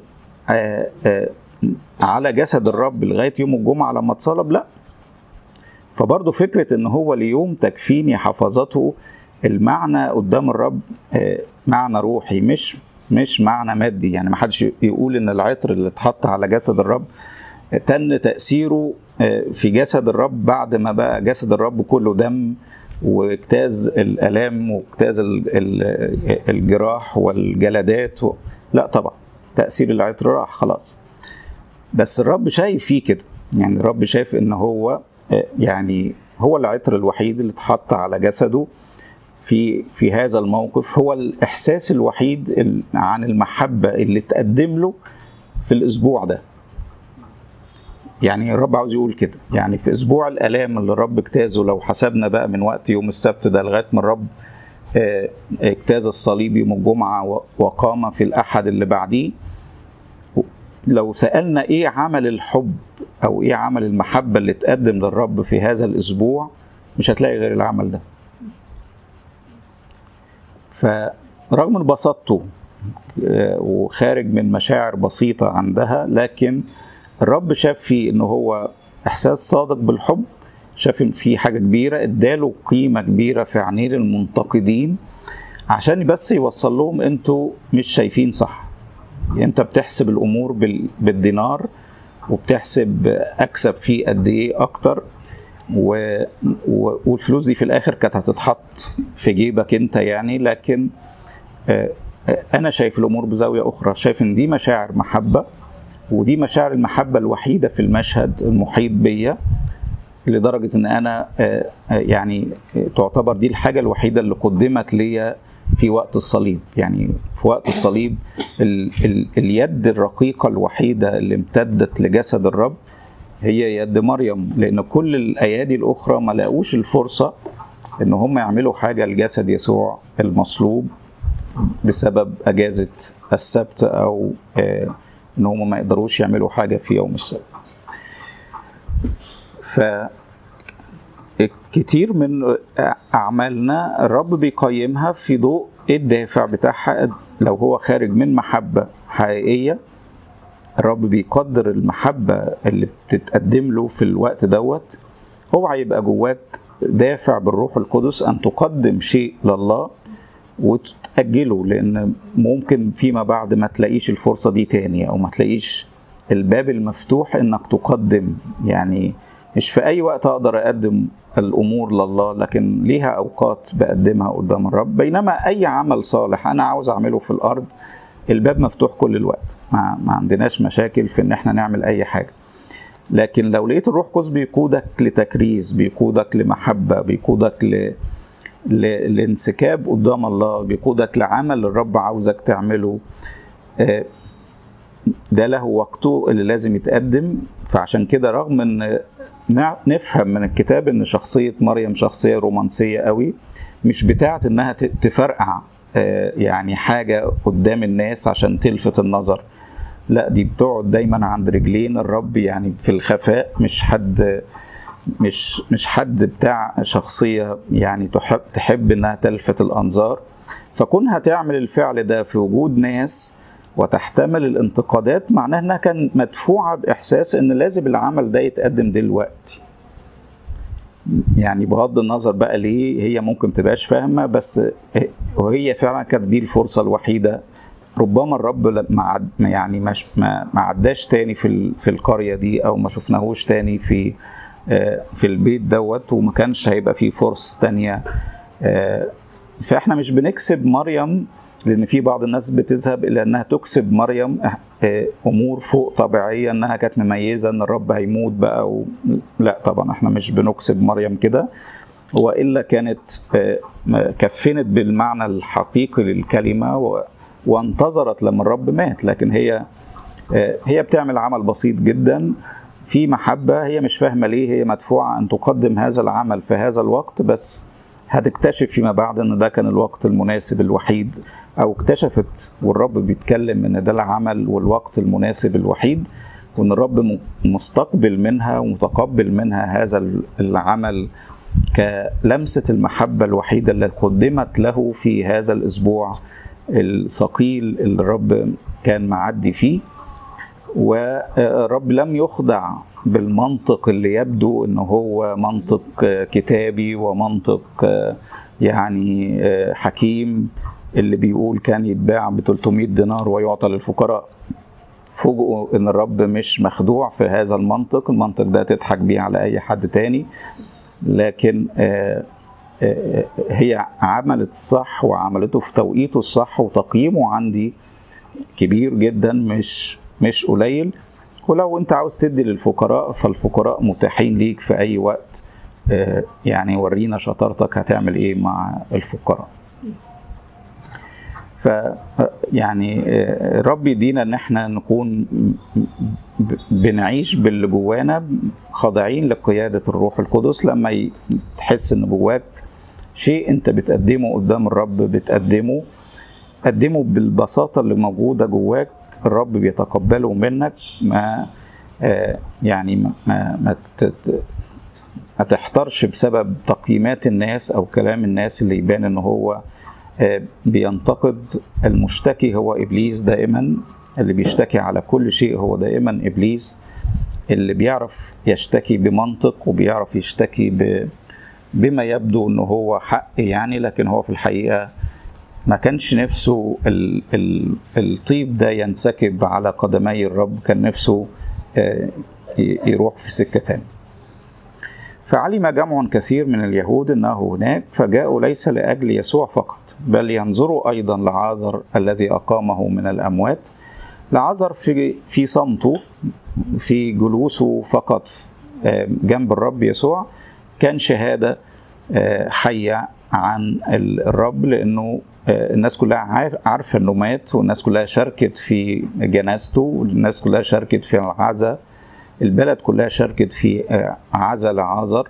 على جسد الرب لغاية يوم الجمعة لما اتصلب لا فبرضه فكرة ان هو ليوم تكفيني حفظته المعنى قدام الرب معنى روحي مش مش معنى مادي يعني ما حدش يقول ان العطر اللي اتحط على جسد الرب تن تأثيره في جسد الرب بعد ما بقى جسد الرب كله دم واجتاز الآلام واجتاز الجراح والجلدات و... لا طبعا تأثير العطر راح خلاص بس الرب شايف فيه كده يعني الرب شايف ان هو يعني هو العطر الوحيد اللي اتحط على جسده في في هذا الموقف هو الاحساس الوحيد عن المحبه اللي تقدم له في الاسبوع ده يعني الرب عاوز يقول كده يعني في اسبوع الالام اللي الرب اجتازه لو حسبنا بقى من وقت يوم السبت ده لغايه ما الرب اجتاز الصليب يوم الجمعه وقام في الاحد اللي بعديه لو سالنا ايه عمل الحب او ايه عمل المحبه اللي تقدم للرب في هذا الاسبوع مش هتلاقي غير العمل ده فرغم من بساطته وخارج من مشاعر بسيطه عندها لكن الرب شاف فيه ان هو احساس صادق بالحب شاف ان في حاجه كبيره اداله قيمه كبيره في عينين المنتقدين عشان بس يوصل لهم انتوا مش شايفين صح يعني انت بتحسب الامور بالدينار وبتحسب اكسب فيه قد ايه اكتر و... و... والفلوس دي في الاخر كانت هتتحط في جيبك انت يعني لكن انا شايف الامور بزاويه اخرى شايف ان دي مشاعر محبه ودي مشاعر المحبه الوحيده في المشهد المحيط بيا لدرجه ان انا يعني تعتبر دي الحاجه الوحيده اللي قدمت ليا في وقت الصليب يعني في وقت الصليب ال ال اليد الرقيقه الوحيده اللي امتدت لجسد الرب هي يد مريم لان كل الايادي الاخرى ما لاقوش الفرصه ان هم يعملوا حاجه لجسد يسوع المصلوب بسبب اجازه السبت او آه ان هم ما يقدروش يعملوا حاجه في يوم السبت ف كتير من اعمالنا الرب بيقيمها في ضوء الدافع بتاعها لو هو خارج من محبه حقيقيه الرب بيقدر المحبه اللي بتتقدم له في الوقت دوت هو هيبقى جواك دافع بالروح القدس ان تقدم شيء لله وتأجله لأن ممكن فيما بعد ما تلاقيش الفرصة دي تاني أو ما تلاقيش الباب المفتوح إنك تقدم يعني مش في أي وقت أقدر أقدم الأمور لله لكن ليها أوقات بقدمها قدام الرب بينما أي عمل صالح أنا عاوز أعمله في الأرض الباب مفتوح كل الوقت ما, ما عندناش مشاكل في إن إحنا نعمل أي حاجة لكن لو لقيت الروح القدس بيقودك لتكريس بيقودك لمحبة بيقودك ل... الانسكاب قدام الله بيقودك لعمل الرب عاوزك تعمله ده له وقته اللي لازم يتقدم فعشان كده رغم ان نفهم من الكتاب ان شخصية مريم شخصية رومانسية قوي مش بتاعت انها تفرقع يعني حاجة قدام الناس عشان تلفت النظر لا دي بتقعد دايما عند رجلين الرب يعني في الخفاء مش حد مش مش حد بتاع شخصيه يعني تحب تحب انها تلفت الانظار فكونها تعمل الفعل ده في وجود ناس وتحتمل الانتقادات معناها انها كان مدفوعه باحساس ان لازم العمل ده يتقدم دلوقتي يعني بغض النظر بقى ليه هي ممكن تبقاش فاهمه بس وهي فعلا كانت دي الفرصه الوحيده ربما الرب ما يعني مش ما عداش تاني في في القريه دي او ما شفناهوش تاني في في البيت دوت وما كانش هيبقى فيه فرص تانية فاحنا مش بنكسب مريم لان في بعض الناس بتذهب الى انها تكسب مريم امور فوق طبيعيه انها كانت مميزه ان الرب هيموت بقى و... لا طبعا احنا مش بنكسب مريم كده وإلا كانت كفنت بالمعنى الحقيقي للكلمة وانتظرت لما الرب مات لكن هي هي بتعمل عمل بسيط جدا في محبة هي مش فاهمة ليه هي مدفوعة أن تقدم هذا العمل في هذا الوقت بس هتكتشف فيما بعد ان ده كان الوقت المناسب الوحيد او اكتشفت والرب بيتكلم ان ده العمل والوقت المناسب الوحيد وان الرب مستقبل منها ومتقبل منها هذا العمل كلمسة المحبة الوحيدة اللي قدمت له في هذا الأسبوع الثقيل اللي الرب كان معدي فيه والرب لم يخضع بالمنطق اللي يبدو ان هو منطق كتابي ومنطق يعني حكيم اللي بيقول كان يتباع ب 300 دينار ويعطى للفقراء فوجئوا ان الرب مش مخدوع في هذا المنطق المنطق ده تضحك بيه على اي حد تاني لكن هي عملت الصح وعملته في توقيته الصح وتقييمه عندي كبير جدا مش مش قليل ولو انت عاوز تدي للفقراء فالفقراء متاحين ليك في اي وقت يعني ورينا شطارتك هتعمل ايه مع الفقراء ف يعني رب يدينا ان احنا نكون بنعيش باللي جوانا خاضعين لقياده الروح القدس لما تحس ان جواك شيء انت بتقدمه قدام الرب بتقدمه قدمه بالبساطه اللي موجوده جواك الرب بيتقبله منك ما يعني ما ما ما تحترش بسبب تقييمات الناس او كلام الناس اللي يبان ان هو بينتقد المشتكي هو ابليس دائما اللي بيشتكي على كل شيء هو دائما ابليس اللي بيعرف يشتكي بمنطق وبيعرف يشتكي ب بما يبدو انه هو حق يعني لكن هو في الحقيقه ما كانش نفسه ال ال الطيب ده ينسكب على قدمي الرب كان نفسه يروح في سكه تاني فعلم جمع كثير من اليهود انه هناك فجاءوا ليس لاجل يسوع فقط بل ينظروا ايضا لعازر الذي اقامه من الاموات لعازر في في صمته في جلوسه فقط جنب الرب يسوع كان شهاده حيه عن الرب لانه الناس كلها عارفه انه مات والناس كلها شاركت في جنازته والناس كلها شاركت في العزاء البلد كلها شاركت في عزا لعازر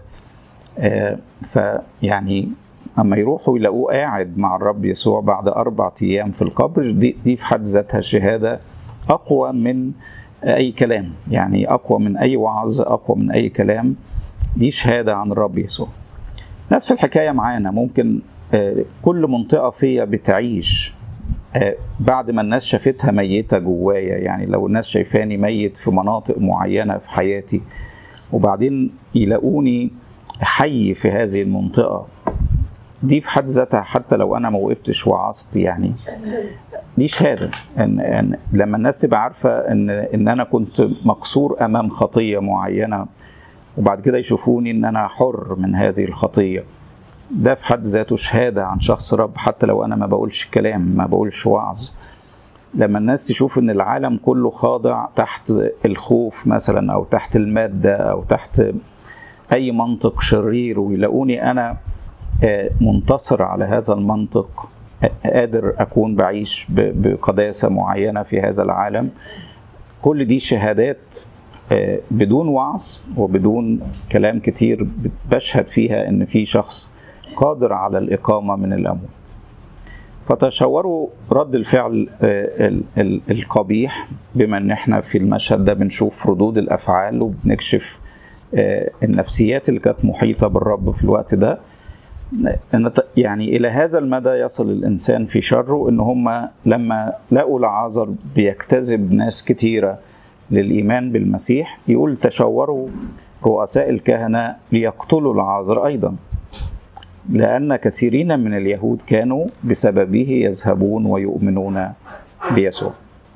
فيعني اما يروحوا يلاقوه قاعد مع الرب يسوع بعد اربع ايام في القبر دي, دي في حد ذاتها شهاده اقوى من اي كلام يعني اقوى من اي وعظ اقوى من اي كلام دي شهاده عن الرب يسوع نفس الحكايه معانا ممكن كل منطقه فيا بتعيش بعد ما الناس شافتها ميتة جوايا يعني لو الناس شايفاني ميت في مناطق معينة في حياتي وبعدين يلاقوني حي في هذه المنطقة دي في حد ذاتها حتى لو أنا ما وقفتش وعظت يعني دي شهادة إن, إن لما الناس تبقى عارفة إن إن أنا كنت مكسور أمام خطية معينة وبعد كده يشوفوني إن أنا حر من هذه الخطية ده في حد ذاته شهادة عن شخص رب حتى لو أنا ما بقولش كلام ما بقولش وعظ لما الناس تشوف ان العالم كله خاضع تحت الخوف مثلا او تحت المادة او تحت اي منطق شرير ويلاقوني انا منتصر على هذا المنطق قادر اكون بعيش بقداسة معينة في هذا العالم كل دي شهادات بدون وعظ وبدون كلام كتير بشهد فيها ان في شخص قادر على الإقامة من الأموات فتشوروا رد الفعل القبيح بما ان احنا في المشهد ده بنشوف ردود الافعال وبنكشف النفسيات اللي كانت محيطه بالرب في الوقت ده يعني الى هذا المدى يصل الانسان في شره ان هم لما لقوا لعازر بيجتذب ناس كتيره للايمان بالمسيح يقول تشوروا رؤساء الكهنه ليقتلوا العازر ايضا لأن كثيرين من اليهود كانوا بسببه يذهبون ويؤمنون بيسوع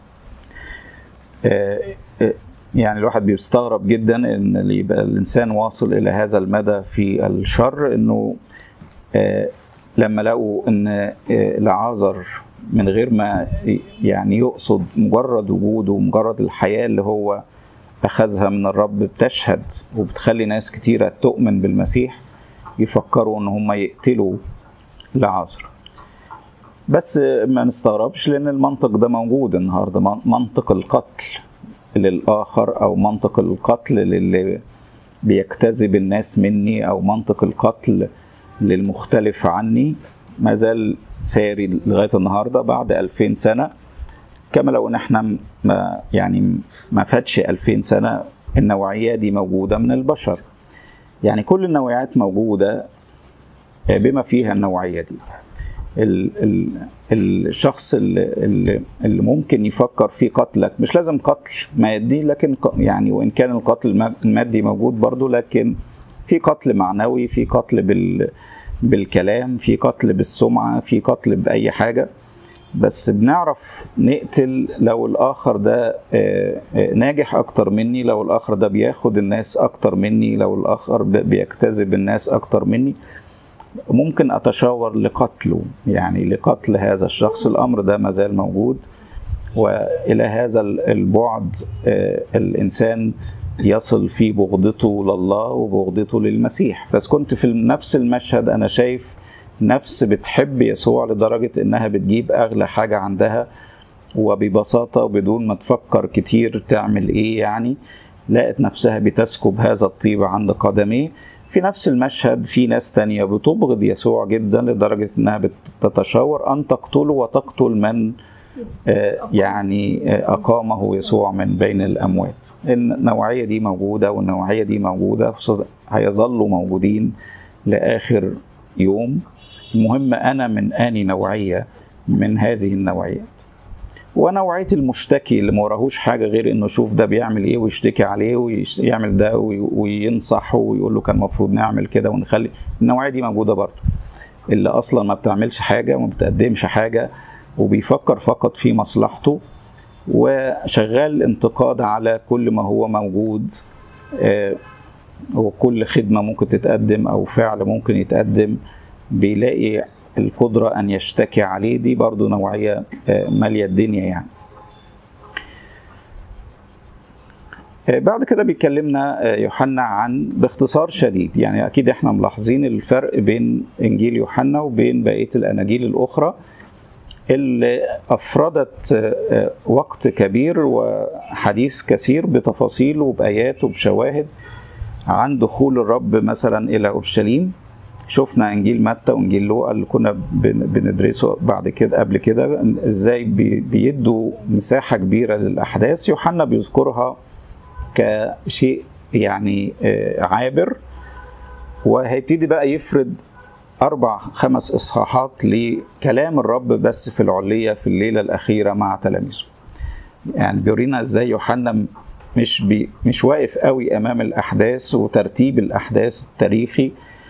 يعني الواحد بيستغرب جدا ان يبقى الانسان واصل الى هذا المدى في الشر انه لما لقوا ان لعازر من غير ما يعني يقصد مجرد وجوده ومجرد الحياه اللي هو اخذها من الرب بتشهد وبتخلي ناس كتيره تؤمن بالمسيح يفكروا ان هم يقتلوا لعازر بس ما نستغربش لان المنطق ده موجود النهارده منطق القتل للاخر او منطق القتل للي بيجتذب الناس مني او منطق القتل للمختلف عني ما زال ساري لغايه النهارده بعد 2000 سنه كما لو ان احنا ما يعني ما فاتش 2000 سنه النوعيه دي موجوده من البشر يعني كل النوعيات موجوده بما فيها النوعيه دي ال ال الشخص اللي, اللي ممكن يفكر في قتلك مش لازم قتل مادي لكن يعني وان كان القتل المادي موجود برضه لكن في قتل معنوي في قتل بال بالكلام في قتل بالسمعه في قتل باي حاجه بس بنعرف نقتل لو الاخر ده ناجح اكتر مني لو الاخر ده بياخد الناس اكتر مني لو الاخر بيجتذب الناس اكتر مني ممكن اتشاور لقتله يعني لقتل هذا الشخص الامر ده ما زال موجود والى هذا البعد الانسان يصل في بغضته لله وبغضته للمسيح فاذا كنت في نفس المشهد انا شايف نفس بتحب يسوع لدرجة إنها بتجيب أغلى حاجة عندها وببساطة وبدون ما تفكر كتير تعمل إيه يعني لقت نفسها بتسكب هذا الطيب عند قدميه في نفس المشهد في ناس تانية بتبغض يسوع جدا لدرجة إنها بتتشاور أن تقتله وتقتل من يعني أقامه يسوع من بين الأموات النوعية دي موجودة والنوعية دي موجودة هيظلوا موجودين لآخر يوم المهم أنا من آني نوعية من هذه النوعيات ونوعية المشتكي اللي ما وراهوش حاجة غير إنه يشوف ده بيعمل إيه ويشتكي عليه ويعمل ده وينصحه ويقول له كان المفروض نعمل كده ونخلي النوعية دي موجودة برضه اللي أصلا ما بتعملش حاجة وما بتقدمش حاجة وبيفكر فقط في مصلحته وشغال انتقاد على كل ما هو موجود وكل خدمة ممكن تتقدم أو فعل ممكن يتقدم بيلاقي القدرة أن يشتكي عليه دي برضو نوعية مالية الدنيا يعني بعد كده بيكلمنا يوحنا عن باختصار شديد يعني أكيد احنا ملاحظين الفرق بين إنجيل يوحنا وبين بقية الأناجيل الأخرى اللي أفردت وقت كبير وحديث كثير بتفاصيل وبآيات وبشواهد عن دخول الرب مثلا إلى أورشليم شفنا انجيل متى وانجيل لوقا اللي كنا بندرسه بعد كده قبل كده ازاي بيدوا مساحه كبيره للاحداث يوحنا بيذكرها كشيء يعني عابر وهيبتدي بقى يفرد اربع خمس اصحاحات لكلام الرب بس في العليه في الليله الاخيره مع تلاميذه يعني بيورينا ازاي يوحنا مش بي مش واقف قوي امام الاحداث وترتيب الاحداث التاريخي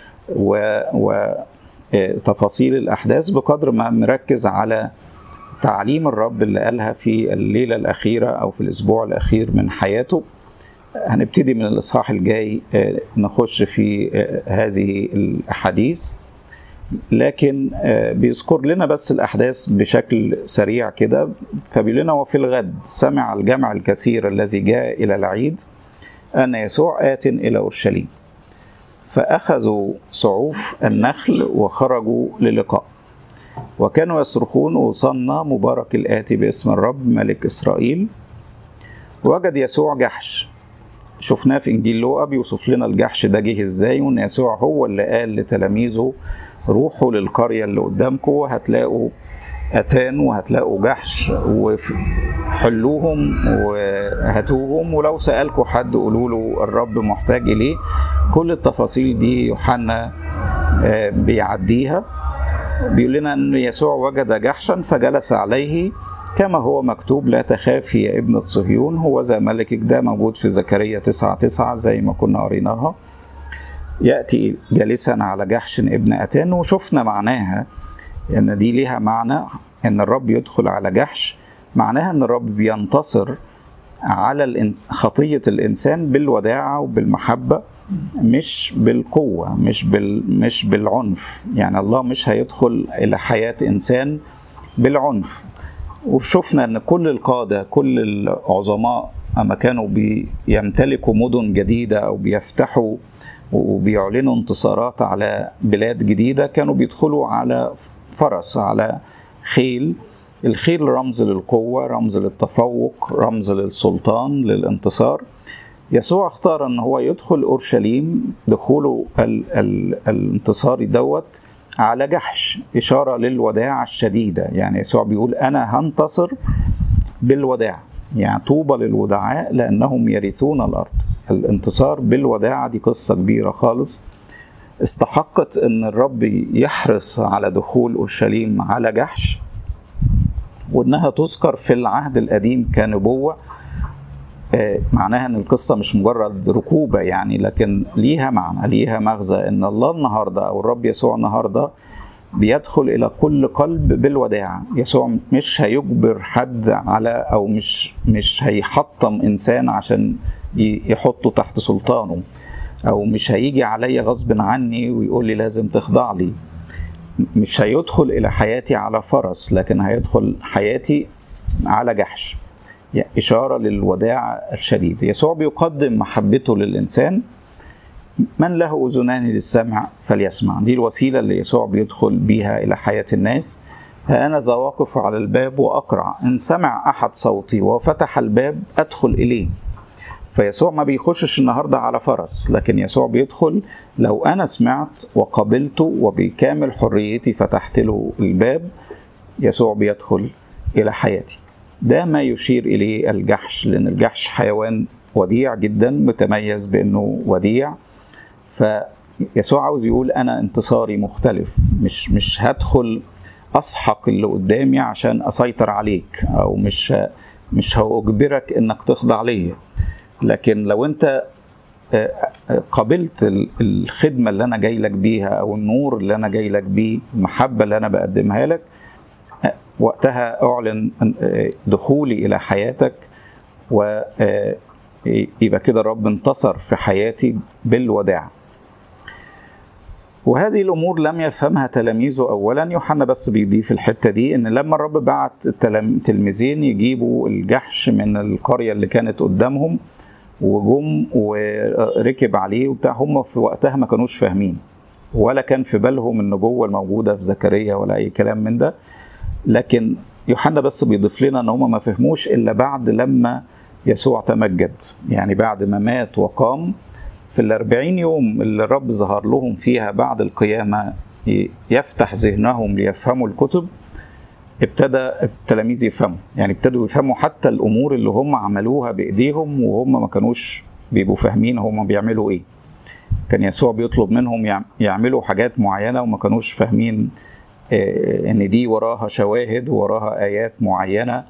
وتفاصيل الأحداث بقدر ما مركز على تعليم الرب اللي قالها في الليلة الأخيرة أو في الأسبوع الأخير من حياته هنبتدي من الإصحاح الجاي نخش في هذه الأحاديث لكن بيذكر لنا بس الأحداث بشكل سريع كده فبيقول لنا وفي الغد سمع الجمع الكثير الذي جاء إلى العيد أن يسوع آت إلى أورشليم فأخذوا صعوف النخل وخرجوا للقاء وكانوا يصرخون وصلنا مبارك الآتي باسم الرب ملك إسرائيل وجد يسوع جحش شفناه في إنجيل لوقا بيوصف لنا الجحش ده جه إزاي وإن يسوع هو اللي قال لتلاميذه روحوا للقرية اللي قدامكم وهتلاقوا أتان وهتلاقوا جحش وحلوهم وهاتوهم ولو سألكوا حد قولوا له الرب محتاج إليه كل التفاصيل دي يوحنا بيعديها بيقول لنا أن يسوع وجد جحشا فجلس عليه كما هو مكتوب لا تخافي يا ابنة صهيون هو ذا ملكك ده موجود في زكريا تسعة تسعة زي ما كنا قريناها يأتي جالسا على جحش ابن أتان وشفنا معناها ان دي ليها معنى ان الرب يدخل على جحش معناها ان الرب بينتصر على خطية الإنسان بالوداعة وبالمحبة مش بالقوة مش بال مش بالعنف يعني الله مش هيدخل إلى حياة إنسان بالعنف وشفنا ان كل القادة كل العظماء اما كانوا بيمتلكوا مدن جديدة او بيفتحوا وبيعلنوا انتصارات على بلاد جديدة كانوا بيدخلوا على فرس على خيل الخيل رمز للقوة رمز للتفوق رمز للسلطان للانتصار يسوع اختار ان هو يدخل اورشليم دخوله ال ال الانتصاري دوت على جحش اشاره للوداعه الشديده يعني يسوع بيقول انا هنتصر بالوداع يعني طوبى للودعاء لانهم يرثون الارض الانتصار بالوداعه دي قصه كبيره خالص استحقت ان الرب يحرص على دخول اورشليم على جحش وانها تذكر في العهد القديم كنبوه معناها ان القصه مش مجرد ركوبه يعني لكن ليها معنى ليها مغزى ان الله النهارده او الرب يسوع النهارده بيدخل الى كل قلب بالوداع يسوع مش هيجبر حد على او مش مش هيحطم انسان عشان يحطه تحت سلطانه او مش هيجي عليا غصب عني ويقول لي لازم تخضع لي مش هيدخل الى حياتي على فرس لكن هيدخل حياتي على جحش إشارة للوداع الشديد يسوع بيقدم محبته للإنسان من له أذنان للسمع فليسمع دي الوسيلة اللي يسوع بيدخل بيها إلى حياة الناس ها أنا ذا واقف على الباب وأقرع إن سمع أحد صوتي وفتح الباب أدخل إليه فيسوع ما بيخشش النهاردة على فرس لكن يسوع بيدخل لو أنا سمعت وقبلته وبكامل حريتي فتحت له الباب يسوع بيدخل إلى حياتي ده ما يشير إليه الجحش لأن الجحش حيوان وديع جدا متميز بأنه وديع فيسوع عاوز يقول أنا انتصاري مختلف مش مش هدخل أسحق اللي قدامي عشان أسيطر عليك أو مش مش هأجبرك إنك تخضع ليا لكن لو أنت قبلت الخدمة اللي أنا جاي لك بيها أو النور اللي أنا جاي لك بيه المحبة اللي أنا بقدمها لك وقتها أعلن دخولي إلى حياتك ويبقى كده الرب انتصر في حياتي بالوداع وهذه الأمور لم يفهمها تلاميذه أولا يوحنا بس بيضيف الحتة دي إن لما الرب بعت التلميذين يجيبوا الجحش من القرية اللي كانت قدامهم وجم وركب عليه وبتاع هم في وقتها ما كانوش فاهمين ولا كان في بالهم ان جوه الموجوده في زكريا ولا اي كلام من ده لكن يوحنا بس بيضيف لنا ان هم ما فهموش الا بعد لما يسوع تمجد يعني بعد ما مات وقام في الأربعين يوم اللي الرب ظهر لهم فيها بعد القيامة يفتح ذهنهم ليفهموا الكتب ابتدى التلاميذ يفهموا يعني ابتدوا يفهموا حتى الأمور اللي هم عملوها بإيديهم وهم ما كانوش بيبقوا فاهمين هم بيعملوا إيه كان يسوع بيطلب منهم يعملوا حاجات معينة وما كانوش فاهمين ان دي وراها شواهد وراها ايات معينه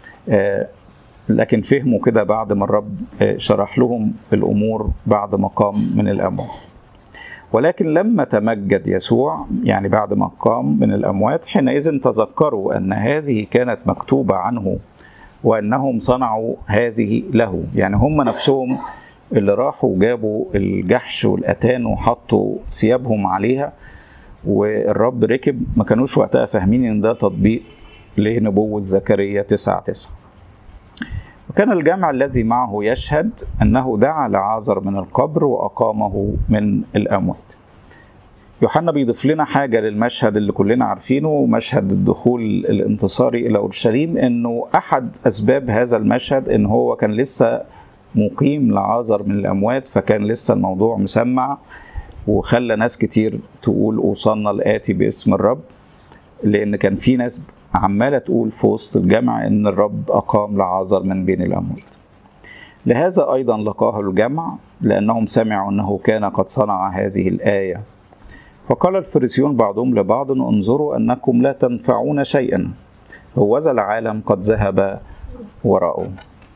لكن فهموا كده بعد ما الرب شرح لهم الامور بعد ما قام من الاموات ولكن لما تمجد يسوع يعني بعد ما قام من الاموات حينئذ تذكروا ان هذه كانت مكتوبه عنه وانهم صنعوا هذه له يعني هم نفسهم اللي راحوا جابوا الجحش والاتان وحطوا ثيابهم عليها والرب ركب ما كانوش وقتها فاهمين ان ده تطبيق لنبوة زكريا 9 9 وكان الجمع الذي معه يشهد أنه دعا لعازر من القبر وأقامه من الأموات يوحنا بيضيف لنا حاجة للمشهد اللي كلنا عارفينه مشهد الدخول الانتصاري إلى أورشليم أنه أحد أسباب هذا المشهد أن هو كان لسه مقيم لعازر من الأموات فكان لسه الموضوع مسمع وخلى ناس كتير تقول اوصلنا الاتي باسم الرب لان كان في ناس عماله تقول في وسط الجمع ان الرب اقام لعازر من بين الاموات لهذا ايضا لقاه الجمع لانهم سمعوا انه كان قد صنع هذه الايه فقال الفريسيون بعضهم لبعض انظروا انكم لا تنفعون شيئا هوذا العالم قد ذهب وراءه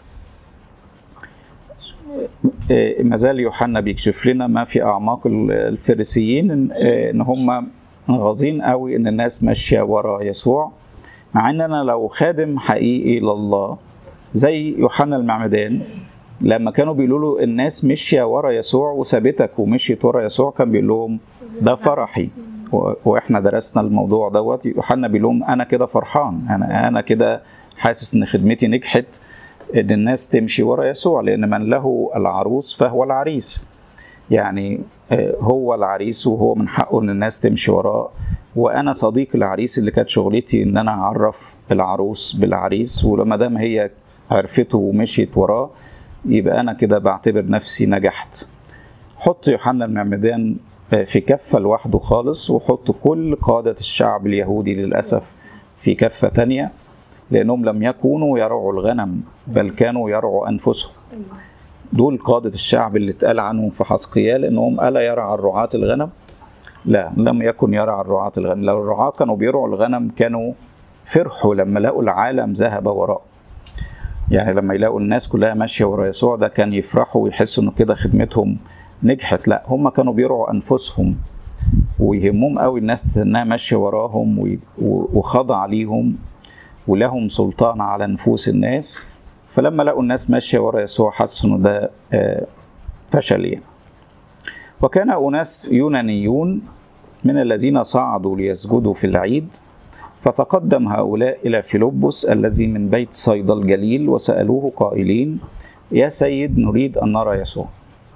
ما زال يوحنا بيكشف لنا ما في اعماق الفريسيين ان هم غاظين قوي ان الناس ماشيه ورا يسوع مع ان انا لو خادم حقيقي لله زي يوحنا المعمدان لما كانوا بيقولوا له الناس مشيه ورا يسوع وسابتك ومشيت ورا يسوع كان بيقول لهم ده فرحي واحنا درسنا الموضوع دوت يوحنا بيقول لهم انا كده فرحان انا انا كده حاسس ان خدمتي نجحت ان الناس تمشي ورا يسوع لان من له العروس فهو العريس يعني هو العريس وهو من حقه ان الناس تمشي وراه وانا صديق العريس اللي كانت شغلتي ان انا اعرف العروس بالعريس ولما دام هي عرفته ومشيت وراه يبقى انا كده بعتبر نفسي نجحت حط يوحنا المعمدان في كفة لوحده خالص وحط كل قادة الشعب اليهودي للأسف في كفة تانية لأنهم لم يكونوا يرعوا الغنم بل كانوا يرعوا أنفسهم دول قادة الشعب اللي اتقال عنهم في حسقيال انهم الا يرعى الرعاة الغنم؟ لا لم يكن يرعى الرعاة الغنم، لو الرعاة كانوا بيرعوا الغنم كانوا فرحوا لما لقوا العالم ذهب وراء. يعني لما يلاقوا الناس كلها ماشيه ورا يسوع ده كان يفرحوا ويحسوا انه كده خدمتهم نجحت، لا هم كانوا بيرعوا انفسهم ويهمهم قوي الناس انها ماشيه وراهم وخضع ليهم ولهم سلطان على نفوس الناس فلما لقوا الناس ماشيه ورا يسوع حسوا انه ده فشل يعني. وكان اناس يونانيون من الذين صعدوا ليسجدوا في العيد فتقدم هؤلاء الى فيلبس الذي من بيت صيدا الجليل وسالوه قائلين يا سيد نريد ان نرى يسوع.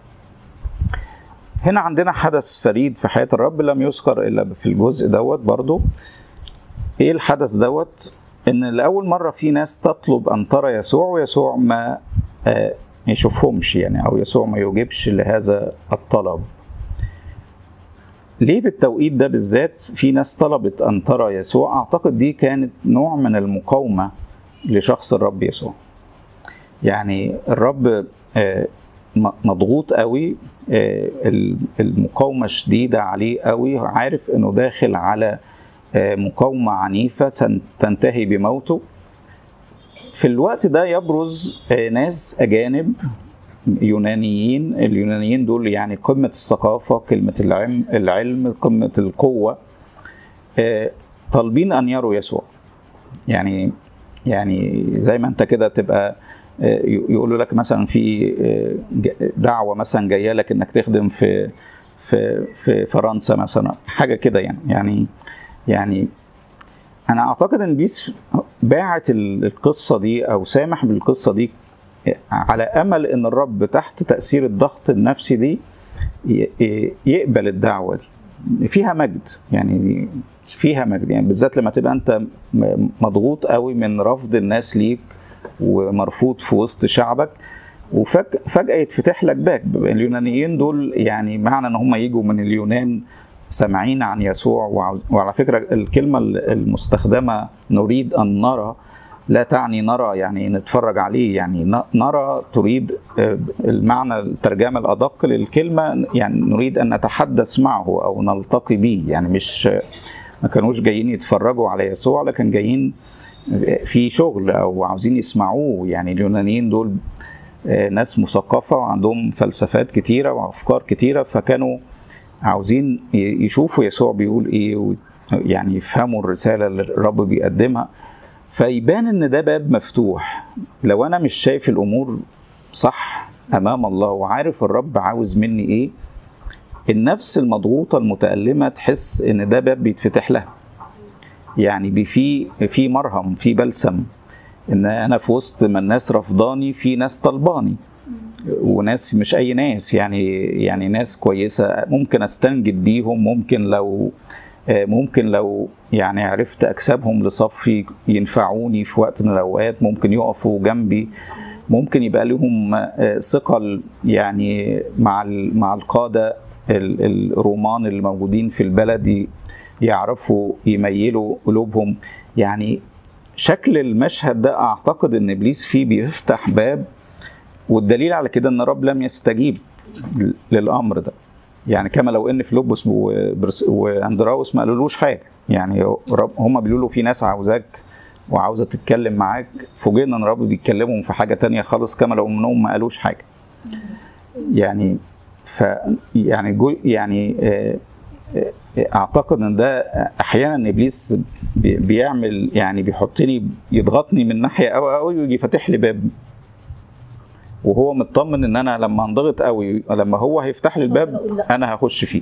هنا عندنا حدث فريد في حياه الرب لم يذكر الا في الجزء دوت برضو. ايه الحدث دوت؟ ان لاول مره في ناس تطلب ان ترى يسوع ويسوع ما يشوفهمش يعني او يسوع ما يجيبش لهذا الطلب ليه بالتوقيت ده بالذات في ناس طلبت ان ترى يسوع اعتقد دي كانت نوع من المقاومه لشخص الرب يسوع يعني الرب مضغوط قوي المقاومه شديده عليه قوي عارف انه داخل على مقاومة عنيفة تنتهي بموته في الوقت ده يبرز ناس أجانب يونانيين اليونانيين دول يعني قمة الثقافة قمة العلم, العلم قمة القوة طالبين أن يروا يسوع يعني يعني زي ما أنت كده تبقى يقولوا لك مثلا في دعوة مثلا جاية لك إنك تخدم في في في فرنسا مثلا حاجة كده يعني يعني يعني انا اعتقد ان بيس باعت القصه دي او سامح بالقصه دي على امل ان الرب تحت تاثير الضغط النفسي دي يقبل الدعوه دي فيها مجد يعني فيها مجد يعني بالذات لما تبقى انت مضغوط قوي من رفض الناس ليك ومرفوض في وسط شعبك وفجاه يتفتح لك باب اليونانيين دول يعني معنى ان هم يجوا من اليونان سامعين عن يسوع وعلى فكرة الكلمة المستخدمة نريد أن نرى لا تعني نرى يعني نتفرج عليه يعني نرى تريد المعنى الترجمة الأدق للكلمة يعني نريد أن نتحدث معه أو نلتقي به يعني مش ما كانوش جايين يتفرجوا على يسوع لكن جايين في شغل أو عاوزين يسمعوه يعني اليونانيين دول ناس مثقفة وعندهم فلسفات كتيرة وأفكار كتيرة فكانوا عاوزين يشوفوا يسوع بيقول ايه يعني يفهموا الرسالة اللي الرب بيقدمها فيبان ان ده باب مفتوح لو انا مش شايف الامور صح امام الله وعارف الرب عاوز مني ايه النفس المضغوطة المتألمة تحس ان ده باب بيتفتح لها يعني في في مرهم في بلسم ان انا في وسط ما الناس رفضاني في ناس طلباني وناس مش اي ناس يعني يعني ناس كويسه ممكن استنجد بيهم ممكن لو ممكن لو يعني عرفت اكسبهم لصفي ينفعوني في وقت من الاوقات ممكن يقفوا جنبي ممكن يبقى لهم ثقل يعني مع مع القاده الرومان اللي موجودين في البلد يعرفوا يميلوا قلوبهم يعني شكل المشهد ده اعتقد ان ابليس فيه بيفتح باب والدليل على كده ان الرب لم يستجيب للامر ده يعني كما لو ان فيلبس واندراوس ما قالولوش حاجه يعني هم بيقولوا له في ناس عاوزاك وعاوزه تتكلم معاك فوجئنا ان الرب بيتكلمهم في حاجه تانية خالص كما لو انهم ما قالوش حاجه يعني ف يعني جو يعني اعتقد ان ده احيانا ابليس بيعمل يعني بيحطني يضغطني من ناحيه قوي قوي ويجي فاتح لي باب وهو مطمن ان انا لما انضغط قوي لما هو هيفتح لي الباب انا هخش فيه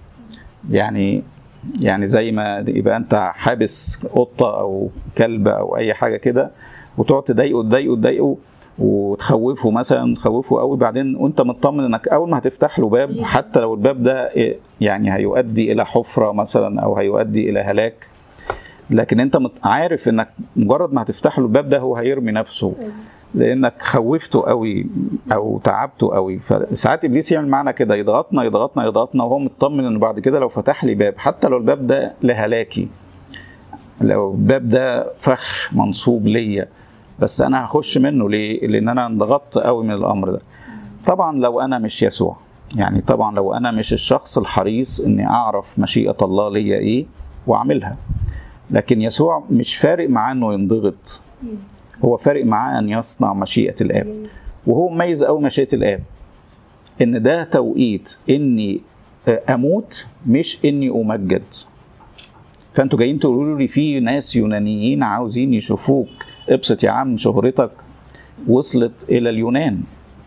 يعني يعني زي ما يبقى انت حابس قطه او كلب او اي حاجه كده وتقعد تضايقه تضايقه تضايقه وتخوفه مثلا تخوفه قوي بعدين وانت مطمن انك اول ما هتفتح له باب حتى لو الباب ده يعني هيؤدي الى حفره مثلا او هيؤدي الى هلاك لكن انت عارف انك مجرد ما هتفتح له الباب ده هو هيرمي نفسه لانك خوفته قوي او تعبته قوي فساعات ابليس يعمل معنا كده يضغطنا يضغطنا يضغطنا وهو مطمن انه بعد كده لو فتح لي باب حتى لو الباب ده لهلاكي لو الباب ده فخ منصوب ليا بس انا هخش منه ليه؟ لان انا انضغطت قوي من الامر ده. طبعا لو انا مش يسوع يعني طبعا لو انا مش الشخص الحريص اني اعرف مشيئه الله ليا ايه واعملها. لكن يسوع مش فارق معاه انه ينضغط. هو فارق معاه ان يصنع مشيئه الاب. وهو مميز قوي مشيئه الاب. ان ده توقيت اني اموت مش اني امجد. فانتوا جايين تقولوا لي في ناس يونانيين عاوزين يشوفوك ابسط يا عم شهرتك وصلت الى اليونان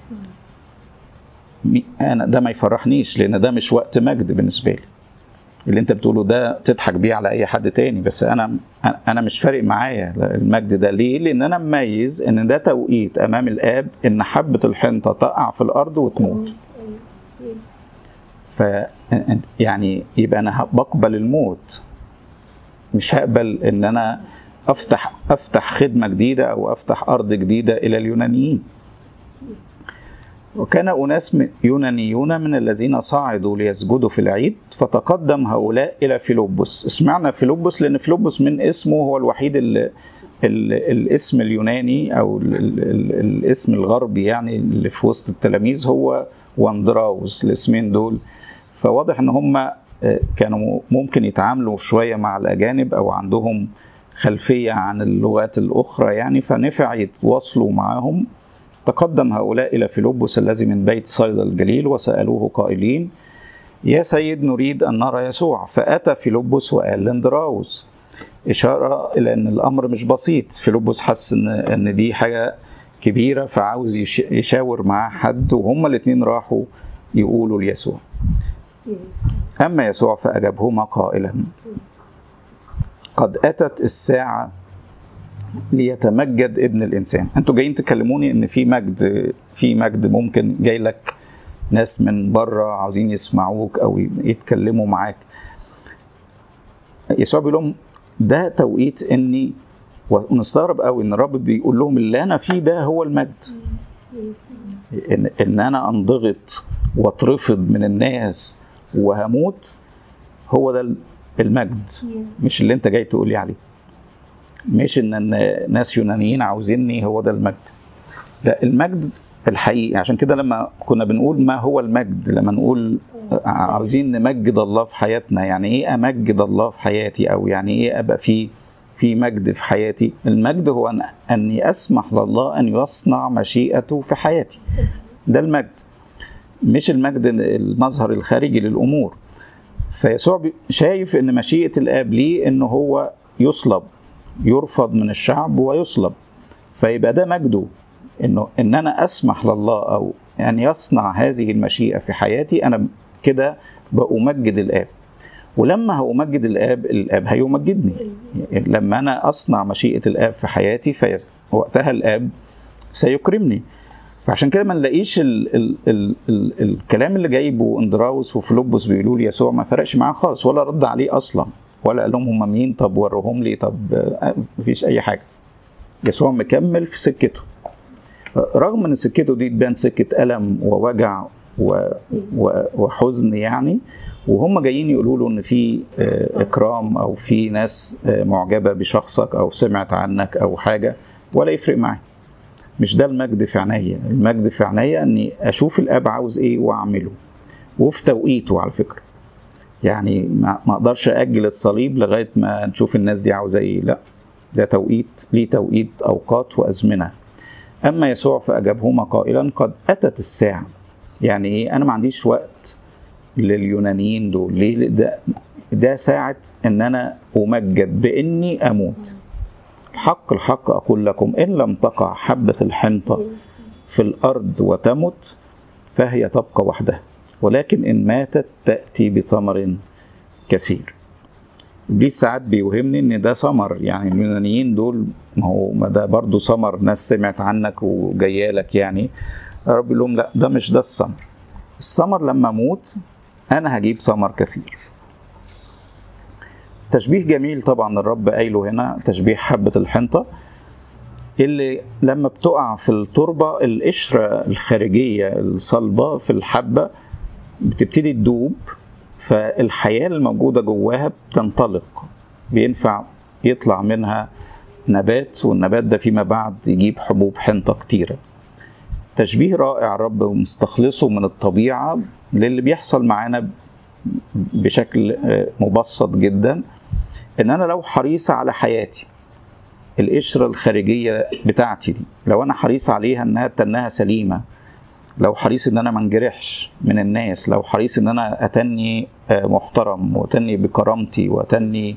انا ده ما يفرحنيش لان ده مش وقت مجد بالنسبه لي اللي انت بتقوله ده تضحك بيه على اي حد تاني بس انا انا مش فارق معايا المجد ده ليه لان انا مميز ان ده توقيت امام الاب ان حبه الحنطه تقع في الارض وتموت ف يعني يبقى انا بقبل الموت مش هقبل ان انا افتح افتح خدمه جديده او افتح ارض جديده الى اليونانيين وكان اناس يونانيون من الذين صعدوا ليسجدوا في العيد فتقدم هؤلاء الى فيلبس اسمعنا فيلبس لان فيلبس من اسمه هو الوحيد اللي الاسم اليوناني او ال ال ال الاسم الغربي يعني اللي في وسط التلاميذ هو واندراوس الاسمين دول فواضح ان هم كانوا ممكن يتعاملوا شويه مع الاجانب او عندهم خلفيه عن اللغات الاخرى يعني فنفع يتواصلوا معهم تقدم هؤلاء الى فيلبس الذي من بيت صيدا الجليل وسالوه قائلين يا سيد نريد ان نرى يسوع فاتى فيلبس وقال لاندراوس اشاره الى ان الامر مش بسيط فيلبس حس ان ان دي حاجه كبيره فعاوز يشاور معاه حد وهما الاثنين راحوا يقولوا ليسوع اما يسوع فاجابهما قائلا قد اتت الساعه ليتمجد ابن الانسان انتوا جايين تكلموني ان في مجد في مجد ممكن جاي لك ناس من بره عاوزين يسمعوك او يتكلموا معاك يسوع بيقول لهم ده توقيت اني ونستغرب قوي ان الرب بيقول لهم اللي انا فيه ده هو المجد ان, إن انا انضغط واترفض من الناس وهموت هو ده المجد مش اللي انت جاي تقولي عليه مش ان ناس يونانيين عاوزيني هو ده المجد لا المجد الحقيقي عشان كده لما كنا بنقول ما هو المجد لما نقول عاوزين نمجد الله في حياتنا يعني ايه امجد الله في حياتي او يعني ايه ابقى في في مجد في حياتي المجد هو أن اني اسمح لله ان يصنع مشيئته في حياتي ده المجد مش المجد المظهر الخارجي للامور فيسوع شايف ان مشيئه الاب ليه ان هو يصلب يرفض من الشعب ويصلب فيبقى ده مجده انه ان انا اسمح لله او ان يعني يصنع هذه المشيئه في حياتي انا كده بأمجد الاب ولما هأمجد الاب الاب هيمجدني لما انا اصنع مشيئه الاب في حياتي فوقتها الاب سيكرمني فعشان كده ما نلاقيش ال ال ال ال الكلام اللي جايبه اندراوس وفلوبوس بيقولوا لي يسوع ما فرقش معاه خالص ولا رد عليه اصلا ولا قال لهم هم مين طب وروهم لي طب مفيش اي حاجه يسوع مكمل في سكته رغم ان سكته دي تبان سكه الم ووجع و... و... وحزن يعني وهم جايين يقولوا له ان في اكرام او في ناس معجبه بشخصك او سمعت عنك او حاجه ولا يفرق معاه مش ده المجد في عينيا المجد في عينيا اني اشوف الاب عاوز ايه واعمله وفي توقيته على فكره يعني ما اقدرش اجل الصليب لغايه ما نشوف الناس دي عاوزه ايه لا ده توقيت ليه توقيت اوقات وازمنه اما يسوع فاجابهما قائلا قد اتت الساعه يعني ايه انا ما عنديش وقت لليونانيين دول ليه ده ده ساعه ان انا امجد باني اموت الحق الحق اقول لكم ان لم تقع حبه الحنطه في الارض وتمت فهي تبقى وحدها ولكن ان ماتت تاتي بثمر كثير ابليس ساعات بيوهمني ان ده ثمر يعني اليونانيين دول ما هو ما ده برضه ثمر ناس سمعت عنك وجايه لك يعني رب يقول لهم لا ده مش ده الثمر الثمر لما اموت انا هجيب ثمر كثير تشبيه جميل طبعا الرب قايله هنا تشبيه حبة الحنطة اللي لما بتقع في التربة القشرة الخارجية الصلبة في الحبة بتبتدي تدوب فالحياة الموجودة جواها بتنطلق بينفع يطلع منها نبات والنبات ده فيما بعد يجيب حبوب حنطة كتيرة تشبيه رائع رب ومستخلصه من الطبيعة للي بيحصل معانا بشكل مبسط جدا ان انا لو حريص على حياتي القشرة الخارجية بتاعتي دي لو انا حريص عليها انها تنها سليمة لو حريص ان انا ما انجرحش من الناس لو حريص ان انا اتني محترم واتني بكرامتي واتني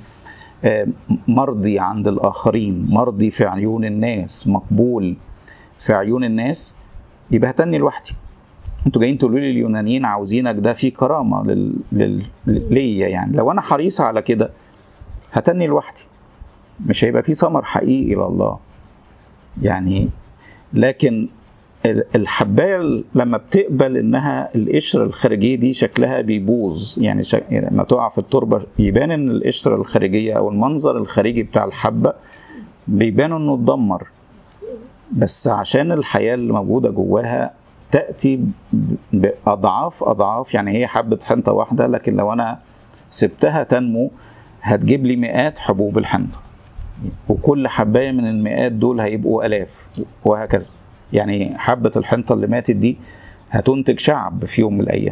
مرضي عند الاخرين مرضي في عيون الناس مقبول في عيون الناس يبقى هتني لوحدي انتوا جايين تقولوا لي اليونانيين عاوزينك ده في كرامه لل... لل... ليا يعني لو انا حريص على كده هتني لوحدي مش هيبقى في ثمر حقيقي لله يعني لكن الحبايه لما بتقبل انها القشره الخارجيه دي شكلها بيبوظ يعني شك... لما تقع في التربه يبان ان القشره الخارجيه او المنظر الخارجي بتاع الحبه بيبان انه اتدمر بس عشان الحياه اللي موجوده جواها تاتي باضعاف اضعاف يعني هي حبه حنطه واحده لكن لو انا سبتها تنمو هتجيب لي مئات حبوب الحنطه وكل حبايه من المئات دول هيبقوا الاف وهكذا يعني حبه الحنطه اللي ماتت دي هتنتج شعب في يوم من الايام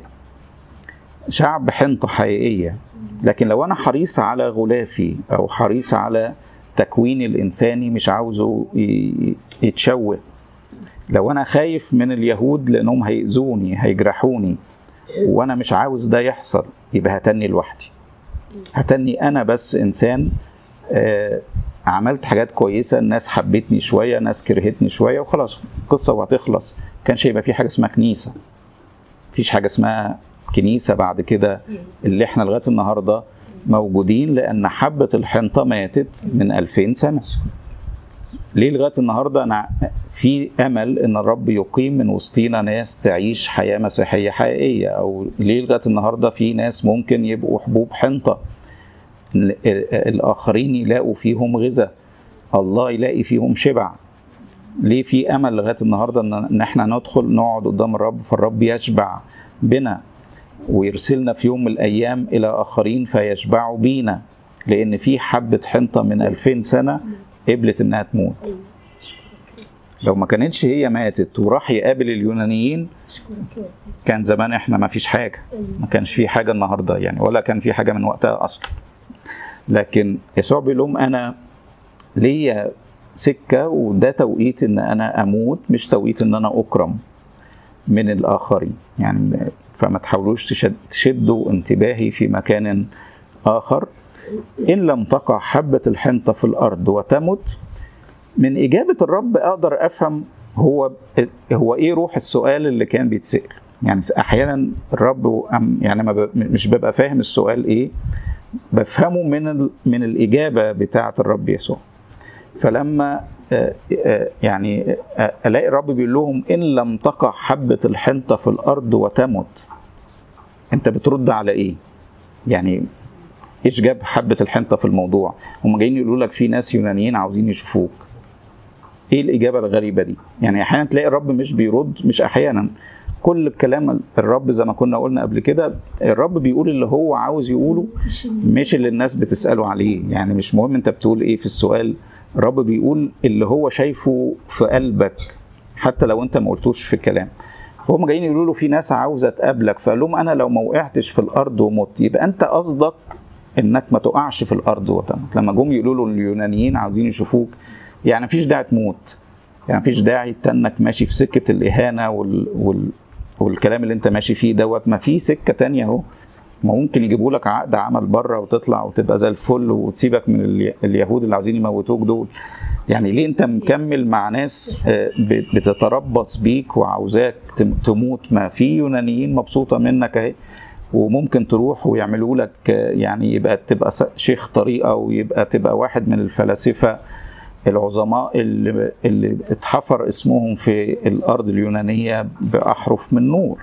شعب حنطه حقيقيه لكن لو انا حريص على غلافي او حريص على تكويني الانساني مش عاوزه يتشوه لو انا خايف من اليهود لانهم هيأذوني هيجرحوني وانا مش عاوز ده يحصل يبقى هتني لوحدي هتني انا بس انسان آه عملت حاجات كويسة الناس حبتني شوية ناس كرهتني شوية وخلاص القصة وهتخلص كانش هيبقى في حاجة اسمها كنيسة مفيش حاجة اسمها كنيسة بعد كده اللي احنا لغاية النهاردة موجودين لأن حبة الحنطة ماتت من 2000 سنة ليه لغايه النهارده انا في امل ان الرب يقيم من وسطينا ناس تعيش حياه مسيحيه حقيقيه او ليه لغايه النهارده في ناس ممكن يبقوا حبوب حنطه الاخرين يلاقوا فيهم غذاء الله يلاقي فيهم شبع ليه في امل لغايه النهارده ان احنا ندخل نقعد قدام الرب فالرب يشبع بنا ويرسلنا في يوم من الايام الى اخرين فيشبعوا بينا لان في حبه حنطه من 2000 سنه قبلت انها تموت لو ما كانتش هي ماتت وراح يقابل اليونانيين كان زمان احنا ما فيش حاجه ما كانش في حاجه النهارده يعني ولا كان في حاجه من وقتها اصلا لكن يسوع بيقول لهم انا ليا سكه وده توقيت ان انا اموت مش توقيت ان انا اكرم من الاخرين يعني فما تحاولوش تشد تشدوا انتباهي في مكان اخر إن لم تقع حبة الحنطة في الأرض وتمت من إجابة الرب أقدر أفهم هو هو إيه روح السؤال اللي كان بيتسأل يعني أحيانا الرب يعني ما مش ببقى فاهم السؤال إيه بفهمه من من الإجابة بتاعة الرب يسوع فلما يعني الاقي الرب بيقول لهم ان لم تقع حبه الحنطه في الارض وتمت انت بترد على ايه يعني ايش جاب حبه الحنطه في الموضوع هم جايين يقولوا لك في ناس يونانيين عاوزين يشوفوك ايه الاجابه الغريبه دي يعني احيانا تلاقي الرب مش بيرد مش احيانا كل الكلام الرب زي ما كنا قلنا قبل كده الرب بيقول اللي هو عاوز يقوله مش اللي الناس بتساله عليه يعني مش مهم انت بتقول ايه في السؤال الرب بيقول اللي هو شايفه في قلبك حتى لو انت ما قلتوش في الكلام فهم جايين يقولوا له في ناس عاوزه تقابلك فقال لهم انا لو ما وقعتش في الارض ومت يبقى انت قصدك انك ما تقعش في الارض وتموت لما جم يقولوا له اليونانيين عاوزين يشوفوك يعني مفيش داعي تموت يعني مفيش داعي تنك ماشي في سكه الاهانه وال... وال... والكلام اللي انت ماشي فيه دوت ما في سكه تانية اهو ما ممكن يجيبوا لك عقد عمل بره وتطلع وتبقى زي الفل وتسيبك من اليهود اللي عاوزين يموتوك دول يعني ليه انت مكمل مع ناس بتتربص بيك وعاوزاك تموت ما في يونانيين مبسوطه منك اهي وممكن تروح ويعملوا لك يعني يبقى تبقى شيخ طريقه ويبقى تبقى واحد من الفلاسفه العظماء اللي, اللي اتحفر اسمهم في الارض اليونانيه باحرف من نور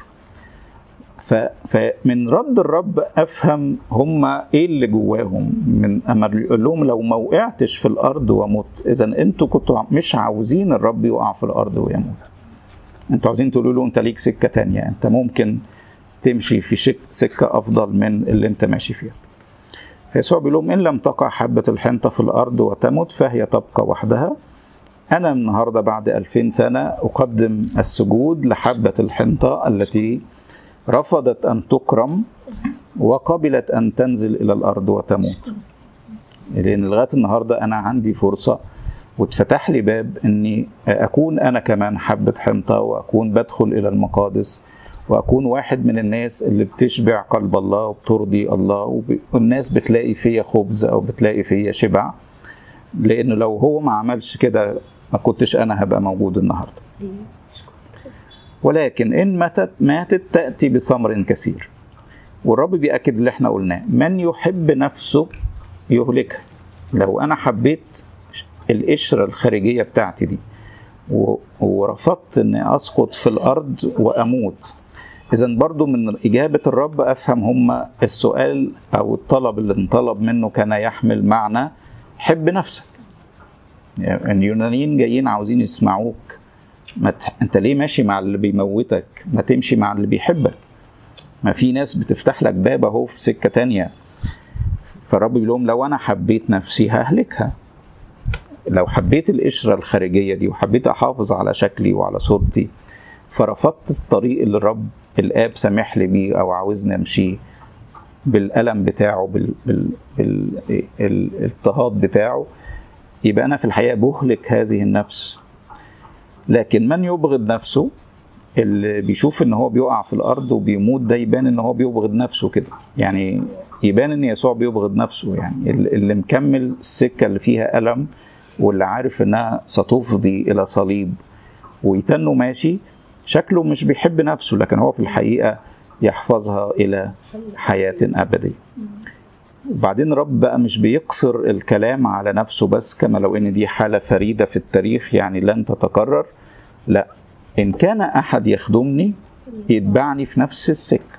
فمن رد الرب افهم هم ايه اللي جواهم من اما يقول لهم لو ما وقعتش في الارض ومت اذا انتوا كنتوا مش عاوزين الرب يقع في الارض ويموت انتوا عاوزين تقولوا له انت ليك سكه تانية انت ممكن تمشي في شك سكه افضل من اللي انت ماشي فيها يسوع بيقول لهم ان لم تقع حبه الحنطه في الارض وتمت فهي تبقى وحدها انا النهارده بعد ألفين سنه اقدم السجود لحبه الحنطه التي رفضت أن تكرم وقبلت أن تنزل إلى الأرض وتموت لأن لغاية النهاردة أنا عندي فرصة واتفتح لي باب أني أكون أنا كمان حبة حنطة وأكون بدخل إلى المقادس وأكون واحد من الناس اللي بتشبع قلب الله وبترضي الله والناس بتلاقي فيا خبز أو بتلاقي فيا شبع لأنه لو هو ما عملش كده ما كنتش أنا هبقى موجود النهارده ولكن إن ماتت ماتت تأتي بثمر كثير والرب بيأكد اللي احنا قلناه من يحب نفسه يهلكها لو أنا حبيت القشرة الخارجية بتاعتي دي ورفضت أني أسقط في الأرض وأموت إذا برضو من إجابة الرب أفهم هم السؤال أو الطلب اللي انطلب منه كان يحمل معنى حب نفسك يعني اليونانيين جايين عاوزين يسمعوك ما ت... انت ليه ماشي مع اللي بيموتك ما تمشي مع اللي بيحبك ما في ناس بتفتح لك باب اهو في سكه تانية فالرب بيقول لهم لو انا حبيت نفسي ههلكها لو حبيت القشره الخارجيه دي وحبيت احافظ على شكلي وعلى صورتي فرفضت الطريق اللي الرب الاب سامح لي بيه او عاوزني امشيه بالالم بتاعه بال... بال... بال... الاضطهاد بتاعه يبقى انا في الحقيقه بهلك هذه النفس لكن من يبغض نفسه اللي بيشوف ان هو بيقع في الارض وبيموت ده يبان ان هو بيبغض نفسه كده يعني يبان ان يسوع بيبغض نفسه يعني اللي مكمل السكه اللي فيها الم واللي عارف انها ستفضي الى صليب ويتنه ماشي شكله مش بيحب نفسه لكن هو في الحقيقه يحفظها الى حياه ابديه وبعدين رب بقى مش بيقصر الكلام على نفسه بس كما لو ان دي حاله فريده في التاريخ يعني لن تتكرر لا ان كان احد يخدمني يتبعني في نفس السكه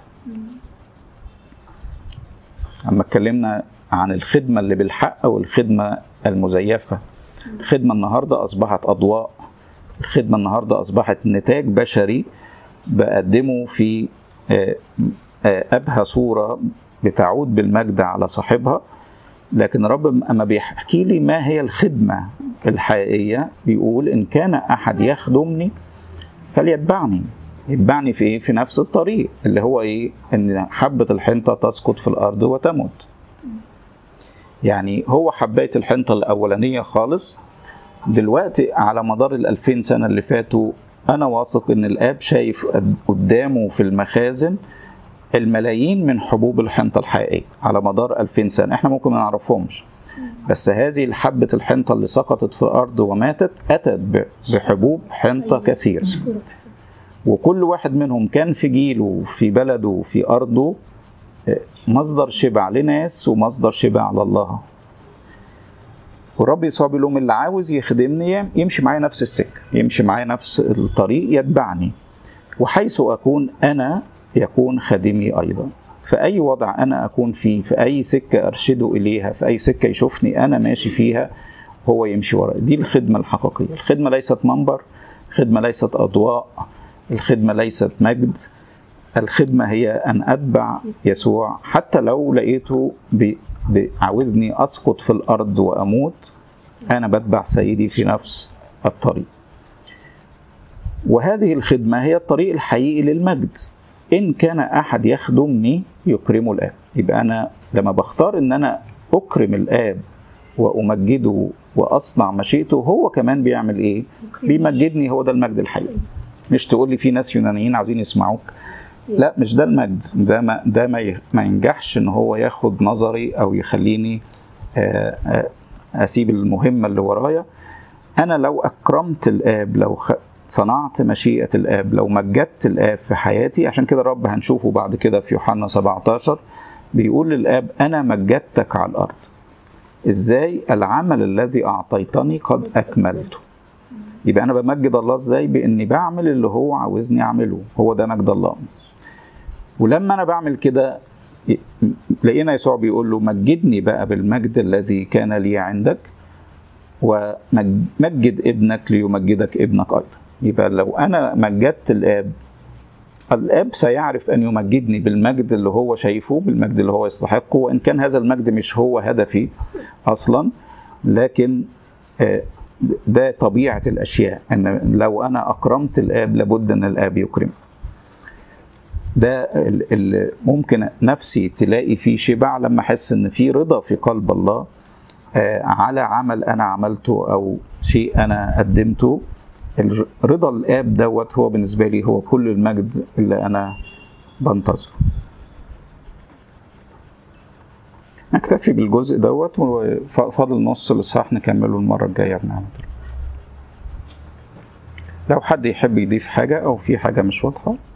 اما اتكلمنا عن الخدمه اللي بالحق والخدمه المزيفه الخدمه النهارده اصبحت اضواء الخدمه النهارده اصبحت نتاج بشري بقدمه في ابهى صوره بتعود بالمجد على صاحبها لكن رب اما بيحكي لي ما هي الخدمه الحقيقيه بيقول ان كان احد يخدمني فليتبعني يتبعني في ايه في نفس الطريق اللي هو ايه ان حبه الحنطه تسقط في الارض وتموت يعني هو حبايه الحنطه الاولانيه خالص دلوقتي على مدار الألفين سنه اللي فاتوا انا واثق ان الاب شايف قدامه في المخازن الملايين من حبوب الحنطة الحقيقية على مدار 2000 سنة احنا ممكن ما نعرفهمش بس هذه الحبة الحنطة اللي سقطت في الأرض وماتت أتت بحبوب حنطة كثيرة وكل واحد منهم كان في جيله في بلده في أرضه مصدر شبع لناس ومصدر شبع على الله والرب يسوع بيقول لهم اللي عاوز يخدمني يمشي معايا نفس السكة يمشي معايا نفس الطريق يتبعني وحيث أكون أنا يكون خادمي أيضا في أي وضع أنا أكون فيه في أي سكة أرشده إليها في أي سكة يشوفني أنا ماشي فيها هو يمشي ورايا دي الخدمة الحقيقية الخدمة ليست منبر الخدمة ليست أضواء الخدمة ليست مجد الخدمة هي أن أتبع يسوع حتى لو لقيته عاوزني أسقط في الأرض وأموت أنا بتبع سيدي في نفس الطريق وهذه الخدمة هي الطريق الحقيقي للمجد إن كان أحد يخدمني يكرمه الآب يبقى أنا لما بختار إن أنا أكرم الآب وأمجده وأصنع مشيئته هو كمان بيعمل إيه؟ بيمجدني هو ده المجد الحقيقي مش تقول لي في ناس يونانيين عاوزين يسمعوك لا مش ده المجد ده ما ده ما, ما ينجحش ان هو ياخد نظري او يخليني اسيب المهمه اللي ورايا انا لو اكرمت الاب لو صنعت مشيئة الآب لو مجدت الآب في حياتي عشان كده الرب هنشوفه بعد كده في يوحنا 17 بيقول للآب أنا مجدتك على الأرض إزاي العمل الذي أعطيتني قد أكملته يبقى أنا بمجد الله إزاي بإني بعمل اللي هو عاوزني أعمله هو ده مجد الله ولما أنا بعمل كده لقينا يسوع بيقول له مجدني بقى بالمجد الذي كان لي عندك ومجد ابنك ليمجدك ابنك ايضا يبقى لو انا مجدت الاب الاب سيعرف ان يمجدني بالمجد اللي هو شايفه بالمجد اللي هو يستحقه وان كان هذا المجد مش هو هدفي اصلا لكن ده طبيعه الاشياء ان لو انا اكرمت الاب لابد ان الاب يكرم ده اللي ممكن نفسي تلاقي فيه شبع لما احس ان في رضا في قلب الله على عمل انا عملته او شيء انا قدمته رضا الاب دوت هو بالنسبه لي هو كل المجد اللي انا بنتظره نكتفي بالجزء دوت وفاضل نص الاصحاح نكمله المره الجايه بنعمه الله لو حد يحب يضيف حاجه او في حاجه مش واضحه